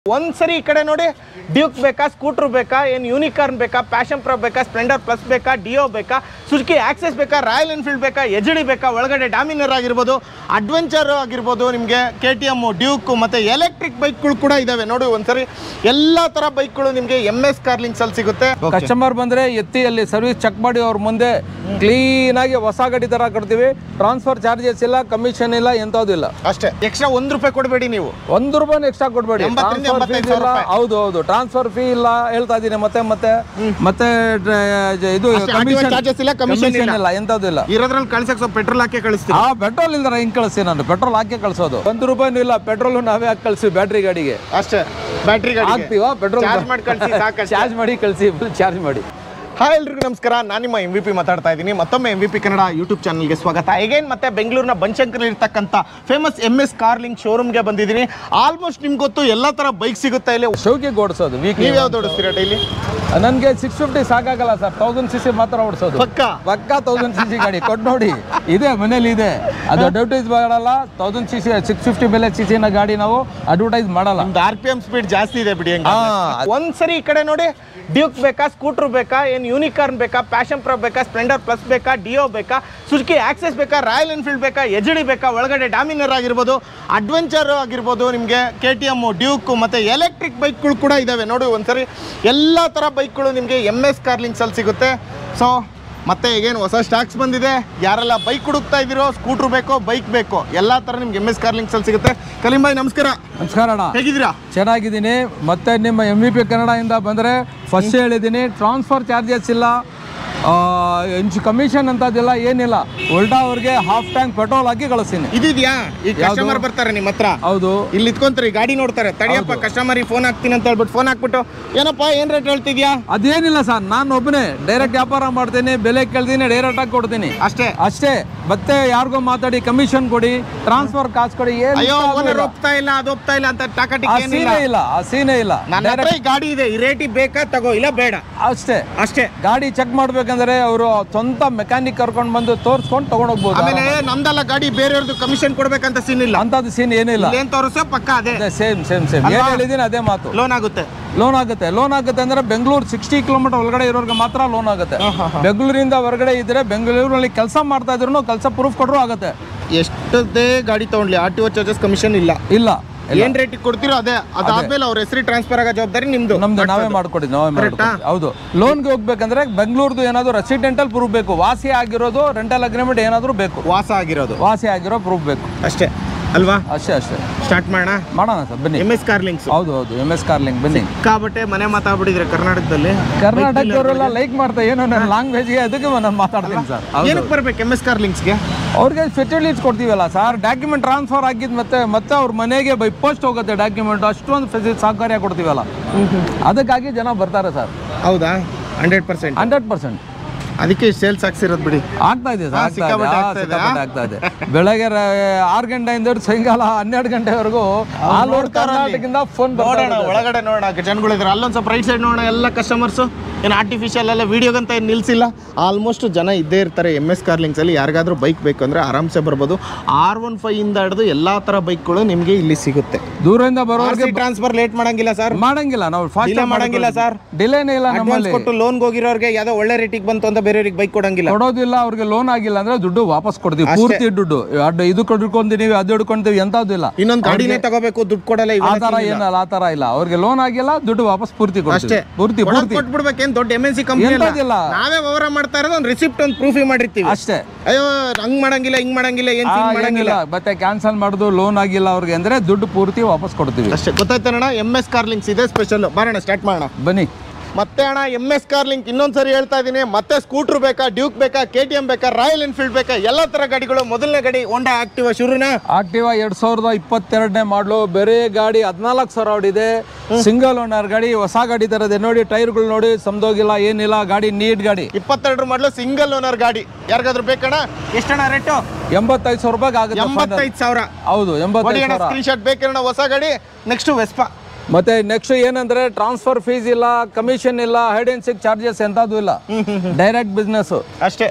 ಒಂದ್ಸರಿ ಈ ಕಡೆ ನೋಡಿ ಡ್ಯೂಕ್ ಬೇಕಾ ಸ್ಕೂಟರ್ ಬೇಕಾ ಏನು ಯೂನಿಕಾರ್ನ್ ಬೇಕಾ ಪ್ಯಾಷನ್ ಪ್ರೋ ಬೇಕಾ ಸ್ಪ್ಲೆಂಡರ್ ಪ್ಲಸ್ ಬೇಕಾ ಡಿಯೋ ಬೇಕಾ ಸುಜುಕಿ ಆಕ್ಸೆಸ್ ಬೇಕಾ ರಾಯಲ್ ಎನ್ಫೀಲ್ಡ್ ಬೇಕಾ ಎಚ್ ಡಿ ಬೇಕಾ ಒಳಗಡೆ ಡಾಮಿನರ್ ಆಗಿರ್ಬೋದು ಅಡ್ವೆಂಚರ್ ಆಗಿರ್ಬೋದು ನಿಮಗೆ ಕೆ ಟಿ ಎಮ್ ಡ್ಯೂಕ್ ಮತ್ತು ಎಲೆಕ್ಟ್ರಿಕ್ ಬೈಕ್ಗಳು ಕೂಡ ಇದಾವೆ ನೋಡಿ ಒಂದ್ಸರಿ ಎಲ್ಲ ಥರ ಬೈಕ್ಗಳು ನಿಮಗೆ ಎಮ್ ಎಸ್ ಕಾರ್ಲಿಂಗ್ಸಲ್ಲಿ ಸಿಗುತ್ತೆ ಕಸ್ಟಮರ್ ಬಂದ್ರೆ ಎತ್ತಿ ಅಲ್ಲಿ ಸರ್ವಿಸ್ ಚೆಕ್ ಮಾಡಿ ಅವ್ರ ಮುಂದೆ ಕ್ಲೀನ್ ಆಗಿ ಹೊಸ ಗಾಡಿ ತರ ಕೊಡ್ತೀವಿ ಟ್ರಾನ್ಸ್ಫರ್ ಚಾರ್ಜಸ್ ಇಲ್ಲ ಕಮಿಷನ್ ಇಲ್ಲ ಎಂತದ್ದು ಇಲ್ಲ ಅಷ್ಟೇ ಎಕ್ಸ್ಟ್ರಾ ಒಂದು ರೂಪಾಯಿ ಕೊಡಬೇಡಿ ನೀವು ಒಂದು ರೂಪಾಯಿ ಎಕ್ಸ್ಟ್ರಾ ಕೊಡ್ಬೇಡಿ ಎಂಬತ್ತರಿಂದ ಟ್ರಾನ್ಸ್ಫರ್ ಎಂಬತ್ತೈದು ಫೀಸ್ ಸಾವಿರ ಇಲ್ಲ ರೂಪಾಯಿ. ಹೌದು ಹೌದು ಟ್ರಾನ್ಸ್ಫರ್ ಫೀ ಇಲ್ಲ ಹೇಳ್ತಾ ಇದೀನಿ ಮತ್ತೆ ಮತ್ತೆ ಮತ್ತೆ ಡ್ರ- ಇದು ಅಷ್ಟೇ, ಕಮಿಷನ್ charges ಇಲ್ಲ, commission ಇಲ್ಲ. ಇಲ್ಲ ಎಂತದ್ದು ಇಲ್ಲ ಇರೋದ್ರಲ್ಲಿ ಕಳ್ಸಕ್ಕೆ ಸ್ವಲ್ಪ ಪೆಟ್ರೋಲ್ ಹಾಕಿ ಕಳಿಸ್ತೀವಿ ಆ ಪೆಟ್ರೋಲ್ ಇಲ್ದಾರ ಹಿಂಗ್ ಕಳಿಸ್ತೀನಿ ನಾನು ಪೆಟ್ರೋಲ್ ಹಾಕಿ ಕಳ್ಸೋದು ಒಂದು ರೂಪಾಯಿನೂ ಇಲ್ಲ ಪೆಟ್ರೋಲ್ ನಾವೇ ಹಾಕಿ ಕಳ್ಸಿ ಬ್ಯಾಟ್ರಿ ಗಾಡಿಗೆ ಅಷ್ಟೇ ಬ್ಯಾಟ್ರಿ ಗಾಡಿ ಹಾಕ್ತೀವಾ ಪೆಟ್ರೋಲ್ ಚಾರ್ಜ್ ಮಾಡಿ ಕಳಿಸಿ ಸಾಕಷ್ಟೇ ಚಾರ್ಜ್ ಮಾಡಿ ಕಳಿಸಿ ಫುಲ್ ಚಾರ್ಜ್ ಮಾಡಿ ಹಾಯ್ ಎಲ್ರಿಗೂ ನಮಸ್ಕಾರ ನಾನು ನಿಮ್ಮ ಎಂ ವಿ ಪಿ ಮಾತಾಡ್ತಾ ಇದ್ದೀನಿ ಮತ್ತೊಮ್ಮೆ M V P Kannada YouTube ಚಾನಲ್ಗೆ ಸ್ವಾಗತ ಎಗೇನ್ ಮತ್ತೆ ಬೆಂಗಳೂರಿನ ಬನಶಂಕರಲ್ಲಿ ಇರ್ತಕ್ಕಂಥ ಫೇಮಸ್ ಎಮ್ ಎಸ್ ಕಾರ್ಲಿಂಗ್ ಶೋರೂಮ್ಗೆ ಬಂದಿದ್ದೀನಿ ಆಲ್ಮೋಸ್ಟ್ ನಿಮ್ಗೆ ಗೊತ್ತು ಎಲ್ಲ ಥರ ಬೈಕ್ ಸಿಗುತ್ತೆ ಇಲ್ಲಿ ಶೋಕಿಗೆ ಓಡಿಸೋದು ವೀಕ್ಲಿ ನೀವು ಯಾವ್ದು ಓಡಿಸ್ತೀರಾ ಡೈಲಿ ನನಗೆ ಸಿಕ್ಸ್ ಫಿಫ್ಟಿ ಸಾಕಾಗಲ್ಲ ಸರ್ ತೌಸಂಡ್ ಸಿ ಸಿ ಮಾತ್ರ ಓಡಿಸೋದು ಪಕ್ಕ ಪಕ್ಕ ತೌಸಂಡ್ ಸಿ ಸಿ ಗಾಡಿ ಕೊಟ್ಟು ನೋಡಿ ಇದೆ ಮನೇಲಿ ಇದೆ ಅದು ಅಡ್ವರ್ಟೈಸ್ ಮಾಡಲ್ಲ thousand C C six fifty ಬೆಲೆ ಸಿ ಸಿನ ಗಾಡಿ ನಾವು ಅಡ್ವರ್ಟೈಸ್ ಮಾಡಲ್ಲ ನಮ್ದು ಆರ್ ಪಿ ಎಂ ಸ್ಪೀಡ್ ಜಾಸ್ತಿ ಇದೆ ಬಿಡಿ ಹಂಗೆ ಹಾ. ಒಂದ್ಸರಿ ಈ ಕಡೆ ನೋಡಿ ಡ್ಯೂಕ್ ಬೇಕಾ ಸ್ಕೂಟರ್ ಬೇಕಾ ಏನು ಯೂನಿಕಾರ್ನ್ ಬೇಕಾ ಪ್ಯಾಷನ್ ಪ್ರೋ ಬೇಕಾ ಸ್ಪ್ಲೆಂಡರ್ ಪ್ಲಸ್ ಬೇಕಾ ಡಿಯೋ ಬೇಕಾ ಸುಜುಕಿ ಆಕ್ಸೆಸ್ ಬೇಕಾ ರಾಯಲ್ ಎನ್ಫೀಲ್ಡ್ ಬೇಕಾ ಎಚ್ ಡಿ ಬೇಕಾ ಒಳಗಡೆ ಡಾಮಿನರ್ ಆಗಿರ್ಬೋದು ಅಡ್ವೆಂಚರ್ ಆಗಿರ್ಬೋದು ನಿಮಗೆ ಕೆ ಟಿ ಎಮ್ ಡ್ಯೂಕ್ ಮತ್ತು ಎಲೆಕ್ಟ್ರಿಕ್ ಬೈಕ್ಗಳು ಕೂಡ ಇದ್ದಾವೆ ನೋಡಿ ಒಂದ್ಸರಿ ಎಲ್ಲ ಥರ ಬೈಕ್ಗಳು ನಿಮಗೆ ಎಮ್ ಎಸ್ ಕಾರ್ಲಿಂಗ್ಸಲ್ಲಿ ಸಿಗುತ್ತೆ ಸೊ ಮತ್ತೆ ಈಗೇನು ಹೊಸ ಸ್ಟಾಕ್ಸ್ ಬಂದಿದೆ ಯಾರೆಲ್ಲ ಬೈಕ್ ಹುಡುಕ್ತಾ ಇದ್ದೀರೋ ಸ್ಕೂಟ್ರ್ ಬೇಕೋ ಬೈಕ್ ಬೇಕೋ ಎಲ್ಲ ಥರ ನಿಮ್ಗೆ ಎಮ್ ಎಸ್ ಕಾರ್ಲಿಂಗ್ಸಲ್ಲಿ ಸಿಗುತ್ತೆ ಕಲಿಂ ಭಾಯ್ ನಮಸ್ಕಾರ ನಮಸ್ಕಾರ ಅಣ್ಣ ಹೇಗಿದ್ದೀರಾ ಚೆನ್ನಾಗಿದ್ದೀನಿ ಮತ್ತೆ ನಿಮ್ಮ ಎಮ್ ವಿ ಪಿ ಕನ್ನಡದಿಂದ ಬಂದರೆ ಫಸ್ಟ್ ಹೇಳಿದ್ದೀನಿ ಟ್ರಾನ್ಸ್ಫರ್ ಚಾರ್ಜಸ್ ಇಲ್ಲ ಇಂಚು ಕಮಿಷನ್ ಅಂತದಿಲ್ಲ ಏನಿಲ್ಲ ಉಲ್ಟಾ ಅವ್ರಿಗೆ ಹಾಫ್ ಟ್ಯಾಂಕ್ ಪೆಟ್ರೋಲ್ ಹಾಕಿ ಕಳಿಸ್ತೀನಿ ಇದಿದ್ಯಾ ಈ ಕಸ್ಟಮರ್ ಬರ್ತಾರೆ ನಿಮ್ಮ ಹತ್ರ ಹೌದು ಇಲ್ಲಿ ಇತ್ಕೊಂತಾರೆ ಗಾಡಿ ನೋಡ್ತಾರೆ ತಡಿಯಪ್ಪ ಕಸ್ಟಮರ್ ಫೋನ್ ಹಾಕ್ತೀನಿ ಅಂತ ಹೇಳ್ಬಿಟ್ಟು ಫೋನ್ ಹಾಕ್ಬಿಟ್ಟು ಏನಪ್ಪ ಏನ್ ರೇಟ್ ಹೇಳ್ತಿದ್ಯಾ ಅದೇನಿಲ್ಲ ಸರ್ ನಾನು ಒಬ್ಬನೇ ಡೈರೆಕ್ಟ್ ವ್ಯಾಪಾರ ಮಾಡ್ತೀನಿ ಬೆಲೆ ಕೇಳ್ತೀನಿ ಡೈರೆಕ್ಟ್ ಆಗಿ ಕೊಡ್ತೀನಿ ಅಷ್ಟೇ ಅಷ್ಟೇ ಮತ್ತೆ ಯಾರಿಗೋ ಮಾತಾಡಿ ಕಮಿಷನ್ ಕೊಡಿ ಟ್ರಾನ್ಸ್ಫರ್ ಕಾಸು ಕೊಡಿ ಏನು ಅಯ್ಯೋ ಓನರ್ ಒಪ್ತಾ ಇಲ್ಲ ಅದು ಒಪ್ತಾ ಇಲ್ಲ ಅಂತ ಟಾಕಟಿಕ್ ಆ ಏನಿಲ್ಲ ಸೀನೆ ಇಲ್ಲ ಆ ಸೀನೆ ಇಲ್ಲ ನನ್ನ ಹತ್ರ ಈ ಗಾಡಿ ಇದೆ ಈ ರೇಟಿಗೆ ಬೇಕಾ ತಗೋ ಇಲ್ಲ ಬೇಡ ಅಷ್ಟೇ ಅಷ್ಟೇ ಗಾಡಿ ಚೆಕ್ ಮಾಡ್ಬೇಕಂದ್ರೆ ಅವರು ಸ್ವಂತ ಮೆಕ್ಯಾನಿಕ್ ಕರ್ಕೊಂಡು ಬಂದು ತೋರಿಸ್ಕೊಂಡು ತಗೊಂಡ್ ಹೋಗ್ಬೋದು ಆಮೇಲೆ ನಮ್ದಲ್ಲ ಗಾಡಿ ಬೇರೆಯವ್ರದ್ದು ಕಮಿಷನ್ ಕೊಡ್ಬೇಕಂತ ಸೀನ್ ಇಲ್ಲ ಅಂತದ್ದು ಸೀನ್ ಏನಿಲ್ಲ ಏನ್ ತೋರಿಸೋ ಪಕ್ಕ ಅದೇ ಅದೇ ಸೇಮ್ ಸೇಮ್ ಸೇಮ್ ಏನ್ ಹೇಳಿದೀನಿ ಅದೇ ಮಾತು ಲೋನ್ ಆಗುತ್ತೆ ಲೋನ್ ಆಗುತ್ತೆ ಲೋನ್ ಆಗುತ್ತೆ ಅಂದ್ರೆ ಬೆಂಗಳೂರು ಸಿಕ್ಸ್ಟಿ ಕಿಲೋಮೀಟರ್ ಒಳಗಡೆ ಇರೋರ್ಗೆ ಮಾತ್ರ ಲೋನ್ ಆಗುತ್ತೆ ಬೆಂಗಳೂರಿಂದ ಹೊರಗಡೆ ಇದ್ರೆ ಬೆಂಗಳೂರಲ್ಲಿ ಕೆಲಸ ಮಾಡ್ತಾ ಇದ್ರು ಕೆಲಸ ಪ್ರೂಫ್ ಕೊಟ್ಟರು ಆಗುತ್ತೆ ಎಷ್ಟದೇ ಗಾಡಿ ತಗೊಂಡ್ಲಿ R T O charges commission ಇಲ್ಲ ಇಲ್ಲ ಏನ್ ರೇಟಿಗೆ ಕೊಡ್ತೀರೋ ಅದೇ ಅದಾದ್ಮೇಲೆ ಅವ್ರ ಹೆಸರು ಟ್ರಾನ್ಸ್ಫರ್ ಆಗೋ ಜವಾಬ್ದಾರಿ ನಿಮ್ದು ನಮ್ದು ನಾವೇ ಮಾಡ್ಕೊಡಿದ್ವಿ ನಾವೇ ಮಾಡ್ಕೊಡ್ತೀವಿ ಹೌದು ಲೋನ್ಗೆ ಹೋಗ್ಬೇಕಂದ್ರೆ ಬೆಂಗಳೂರ್ದು ಏನಾದ್ರು ರೆಸಿಡೆಂಟಲ್ ಪ್ರೂಫ್ ಬೇಕು ವಾಸಿ ಆಗಿರೋದು ರೆಂಟಲ್ ಅಗ್ರಿಮೆಂಟ್ ಏನಾದರೂ ಬೇಕು ವಾಸ ಆಗಿರೋದು ವಾಸಿ ಆಗಿರೋ ಪ್ರೂಫ್ ಬೇಕು ಅಷ್ಟೇ ಅಲ್ವಾ ಅಷ್ಟೇ ಅಷ್ಟೇ ಸ್ಟಾರ್ಟ್ ಮಾಡೋಣ ಮಾಡೋಣ ಸರ್ ಬನ್ನಿ ಎಮ್ ಎಸ್ ಕಾರ್ಲಿಂಗ್ಸ್ ಹೌದು ಹೌದು ಎಮ್ ಎಸ್ ಕಾರ್ಲಿಂಗ್ ಬನ್ನಿ ಸಿಕ್ಕಾಬಟ್ಟೆ ಮನೆ ಮಾತಾಡ್ಬಿಟ್ಟಿದ್ರೆ ಕರ್ನಾಟಕದಲ್ಲಿ ಕರ್ನಾಟಕದವರೆಲ್ಲ ಲೈಕ್ ಮಾಡ್ತಾರೆ ಏನೋ ನನ್ನ ಲ್ಯಾಂಗ್ವೇಜ್ಗೆ ಅದಕ್ಕೆ ನಾನು ಮಾತಾಡ್ತೀನಿ ಸರ್ ಹೌದು ಏನಕ್ಕೆ ಬರ್ಬೇಕು ಎಮ್ ಎಸ್ ಕಾರ್ಲಿಂಗ್ಸ್ಗೆ ಅವ್ರಿಗೆ ಫೆಸಿಲಿಟೀಸ್ ಕೊಡ್ತೀವಲ್ಲ ಸರ್ ಡಾಕ್ಯುಮೆಂಟ್ ಟ್ರಾನ್ಸ್ಫರ್ ಆಗಿದ್ ಮತ್ತೆ ಮತ್ತೆ ಅವ್ರ ಮನೆಗೆ ಬೈ ಪೋಸ್ಟ್ ಹೋಗುತ್ತೆ ಡಾಕ್ಯುಮೆಂಟ್ ಅಷ್ಟೊಂದು ಫೆಸಿಲಿಟಿ ಸಹಕಾರ್ಯ ಕೊಡ್ತೀವಲ್ಲ ಅದಕ್ಕಾಗಿ ಜನ ಬರ್ತಾರೆ ಸರ್ ಹೌದಾ ಹಂಡ್ರೆಡ್ ಪರ್ಸೆಂಟ್ ಹಂಡ್ರೆಡ್ ಪರ್ಸೆಂಟ್ ಅದಕ್ಕೆ ಸೇಲ್ಸ್ ಆಗ್ಸಿರೋದು ಬಿಡಿ ಆಗ್ತಾ ಇದೆ ಸರ್ ಹಾ, ಆಗ್ತಾ ಇದೆ ಸಿಕ್ಕಾಪಟ್ಟೆ ಹಾ, ಆಗ್ತಾ ಇದೆ, ಸಿಕ್ಕಾಪಟ್ಟೆ ಆಗ್ತಾ ಇದೆ ಬೆಳಗ್ಗೆ ರ- ಆರು ಗಂಟೆಯಿಂದ ಹಿಡ್ದು ಸಾಯಂಕಾಲ ಹನ್ನೆರಡು ಗಂಟೆವರೆಗೂ ಆಲ್ ಓವರ್ ಕರ್ನಾಟಕದಿಂದ ಫೋನ್ ನೋಡೋಣ ಒಳಗಡೆ ನೋಡೋಣ ಜನಗಳಿದ್ದಾರೆ ಅಲ್ಲೊಂದು ಸ್ವಲ್ಪ ರೈಟ್ ಸೈಡ್ ನೋಡೋಣ ಎಲ್ಲ ಕಸ್ಟಮರ್ಸು ಏನು ಆರ್ಟಿಫಿಷಿಯಲ್ ಎಲ್ಲ ವಿಡಿಯೋಗಂತ ಏನು ನಿಲ್ಸಿಲ್ಲ ಆಲ್ಮೋಸ್ಟ್ ಜನ ಇದ್ದೇ ಇರ್ತಾರೆ ಎಮ್ ಎಸ್ ಕಾರ್ಲಿಂಗ್ಸಲ್ಲಿ ಯಾರಿಗಾದ್ರೂ ಬೈಕ್ ಬೇಕು ಅಂದರೆ ಆರಾಮ್ಸೆ ಬರ್ಬೋದು ಆರ್ ಒನ್ ಫೈವ್ ಇಂದ ಹಿಡಿದು ಎಲ್ಲ ಥರ ಬೈಕ್ಗಳು ನಿಮಗೆ ಇಲ್ಲಿ ಸಿಗುತ್ತೆ ದೂರದಿಂದ ಬರೋರಿಗೆ ಟ್ರಾನ್ಸ್ಫರ್ ಲೇಟ್ ಮಾಡಂಗಿಲ್ಲ ಸರ್ ಮಾಡಂಗಿಲ್ಲ ನಾವು ಫಾಸ್ಟ್ Delay ಮಾಡಂಗಿಲ್ಲ ಸರ್. ಡಿಲೇನೇ ಇಲ್ಲ ಅಡ್ವಾನ್ಸ್ ನಮ್ಮಲ್ಲಿ ಕೊಟ್ಟು ಲೋನ್ಗೆ ಹೋಗಿರೋರಿಗೆ ಯಾವುದೋ ಒಳ್ಳೆ ರೇಟಿಗೆ ಬಂತು ಅಂತ ಬೇರೆಯವ್ರಿಗೆ ಬೈಕ್ ಕೊಡಂಗಿಲ್ಲ ಕೊಡೋದಿಲ್ಲ ಅವ್ರಿಗೆ ಲೋನ್ ಆಗಿಲ್ಲ ಅಂದ್ರೆ ದುಡ್ಡು ವಾಪಸ್ ಕೊಡ್ತೀವಿ ಪೂರ್ತಿ ದುಡ್ಡು ಅಡ್ ಇದು ಹಿಡ್ಕೊಂತೀವಿ ಅದು ಹಿಡ್ಕೊಂತೀವಿ ಎಂತದ್ದು ಇಲ್ಲ ಇನ್ನೊಂದು ಗಾಡಿನೇ ತಗೋಬೇಕು ದುಡ್ಡು ಕೊಡಲ್ಲ ಆ ಇವೆಲ್ಲ ತರ ಏನಲ್ಲ ಆ ತರ ಇಲ್ಲ ಅವ್ರಿಗೆ ಲೋನ್ ಆಗಿಲ್ಲ ದುಡ್ಡು ವಾಪಸ್ ಪೂರ್ತಿ ಅಷ್ಟೇ ಕೊಡ್ತೀವಿ ಪೂರ್ತಿ ಕೊಡೋದ್ ಪೂರ್ತಿ ಕೊಟ್ಬಿಡ್ಬೇಕೇನ್ ದೊಡ್ಡ ಎಮ್ ಎನ್ ಸಿ ಕಂಪ್ನಿ ಎಂತದಿಲ್ಲ. ನಾವೇ ವ್ಯವಹಾರ ಮಾಡ್ತಾ ಇರೋದು ಒಂದು ರಿಸಿಪ್ಟ್ ಒಂದು ಪ್ರೂಫ್ ಮಾಡಿರ್ತೀವಿ ಅಷ್ಟೇ ಅಯ್ಯೋ ಹಂಗ್ ಮಾಡಂಗಿಲ್ಲ ಹಿಂಗ್ ಮಾಡಂಗಿಲ್ಲ ಏನ್ ಆ, ಸೀನ್ ಮಾಡಂಗಿಲ್ಲ ಏನಿಲ್ಲ ಮತ್ತೆ ಕ್ಯಾನ್ಸಲ್ ಮಾಡುದು ಲೋನ್ ಆಗಿಲ್ಲ ಅವ್ರಿಗೆ ಅಂದ್ರೆ ದುಡ್ಡು ಪೂರ್ತಿ ವಾಪಸ್ ಕೊಡ್ತೀವಿ ಅಷ್ಟೇ ಗೊತ್ತಾಯ್ತಣ್ಣ ಎಮ್ ಎಸ್ ಕಾರ್ಲಿಂಗ್ಸ್ ಇದೆ ಸ್ಪೆಷಲ್ ಬರೋಣ ಸ್ಟಾರ್ಟ್ ಮಾಡೋಣ ಬನ್ನಿ ಮತ್ತೆ ಅಣ್ಣ ಎಮ್ ಎಸ್ ಕಾರ್ಲಿಂಕ್ ಇನ್ನೊಂದ್ಸರಿ ಹೇಳ್ತಾ ಇದ್ದೀನಿ ಮತ್ತೆ ಸ್ಕೂಟರ್ ಬೇಕಾ ಡ್ಯೂಕ್ ಬೇಕಾ ಕೆ ಟಿ ಎಂ ಬೇಕಾ ರಾಯಲ್ ಎನ್ಫೀಲ್ಡ್ ಬೇಕಾ ಎಲ್ಲ ತರ ಗಾಡಿಗಳು ಮೊದಲನೇ ಗಾಡಿ ಹೋಂಡಾ ಆಕ್ಟಿವಾ ಶುರುನಾ ಆಕ್ಟಿವಾ ಎರಡ್ ಸಾವಿರದ ಇಪ್ಪತ್ತೆರಡನೇ ಮಾಡಲು ಬೇರೆ ಗಾಡಿ ಹದಿನಾಲ್ಕು ಸಾವಿರ ಹೊಡಿದೆ ಸಿಂಗಲ್ ಓನರ್ ಗಾಡಿ ಹೊಸ ಗಾಡಿ ತರದೆ ನೋಡಿ ಟೈರ್ಗಳು ನೋಡಿ ಸಮದೋಗಿಲ್ಲ ಏನಿಲ್ಲ ಗಾಡಿ ನೀಟ್ ಗಾಡಿ ಇಪ್ಪತ್ತೆರಡು ಮಾಡಲು ಸಿಂಗಲ್ ಓನರ್ ಗಾಡಿ ಯಾರಿಗಾದ್ರೂ ಬೇಕಣ್ಣ ಎಷ್ಟಣ್ಣ ರೇಟು ಎಂಬತ್ತೈದು ಸಾವಿರ ರೂಪಾಯಿ ಆಗುತ್ತೆ final. ಎಂಬತ್ತೈದು ಸಾವಿರ ಹೌದು ಎಂಬತ್ತೈದು ಹೊಡಿಯೋಣ ಸಾವಿರ ಸ್ಕ್ರೀನ್ ಶಾಟ್ ಬೇಕಣ್ಣ ಹೊಸ ಗಾಡಿ ನೆಕ್ಸ್ಟ್ ವೆಸ್ಪಾ ಮತ್ತೆ ನೆಕ್ಸ್ಟ್ ಏನಂದ್ರೆ ಟ್ರಾನ್ಸ್ಫರ್ ಫೀಸ್ ಇಲ್ಲ ಕಮಿಷನ್ ಇಲ್ಲ ಹೈಡ್ ಅಂಡ್ ಸಿಕ್ ಚಾರ್ಜಸ್ ಎಂತದ್ದು ಇಲ್ಲ ಡೈರೆಕ್ಟ್ ಬಿಸ್ನೆಸ್ ಅಷ್ಟೇ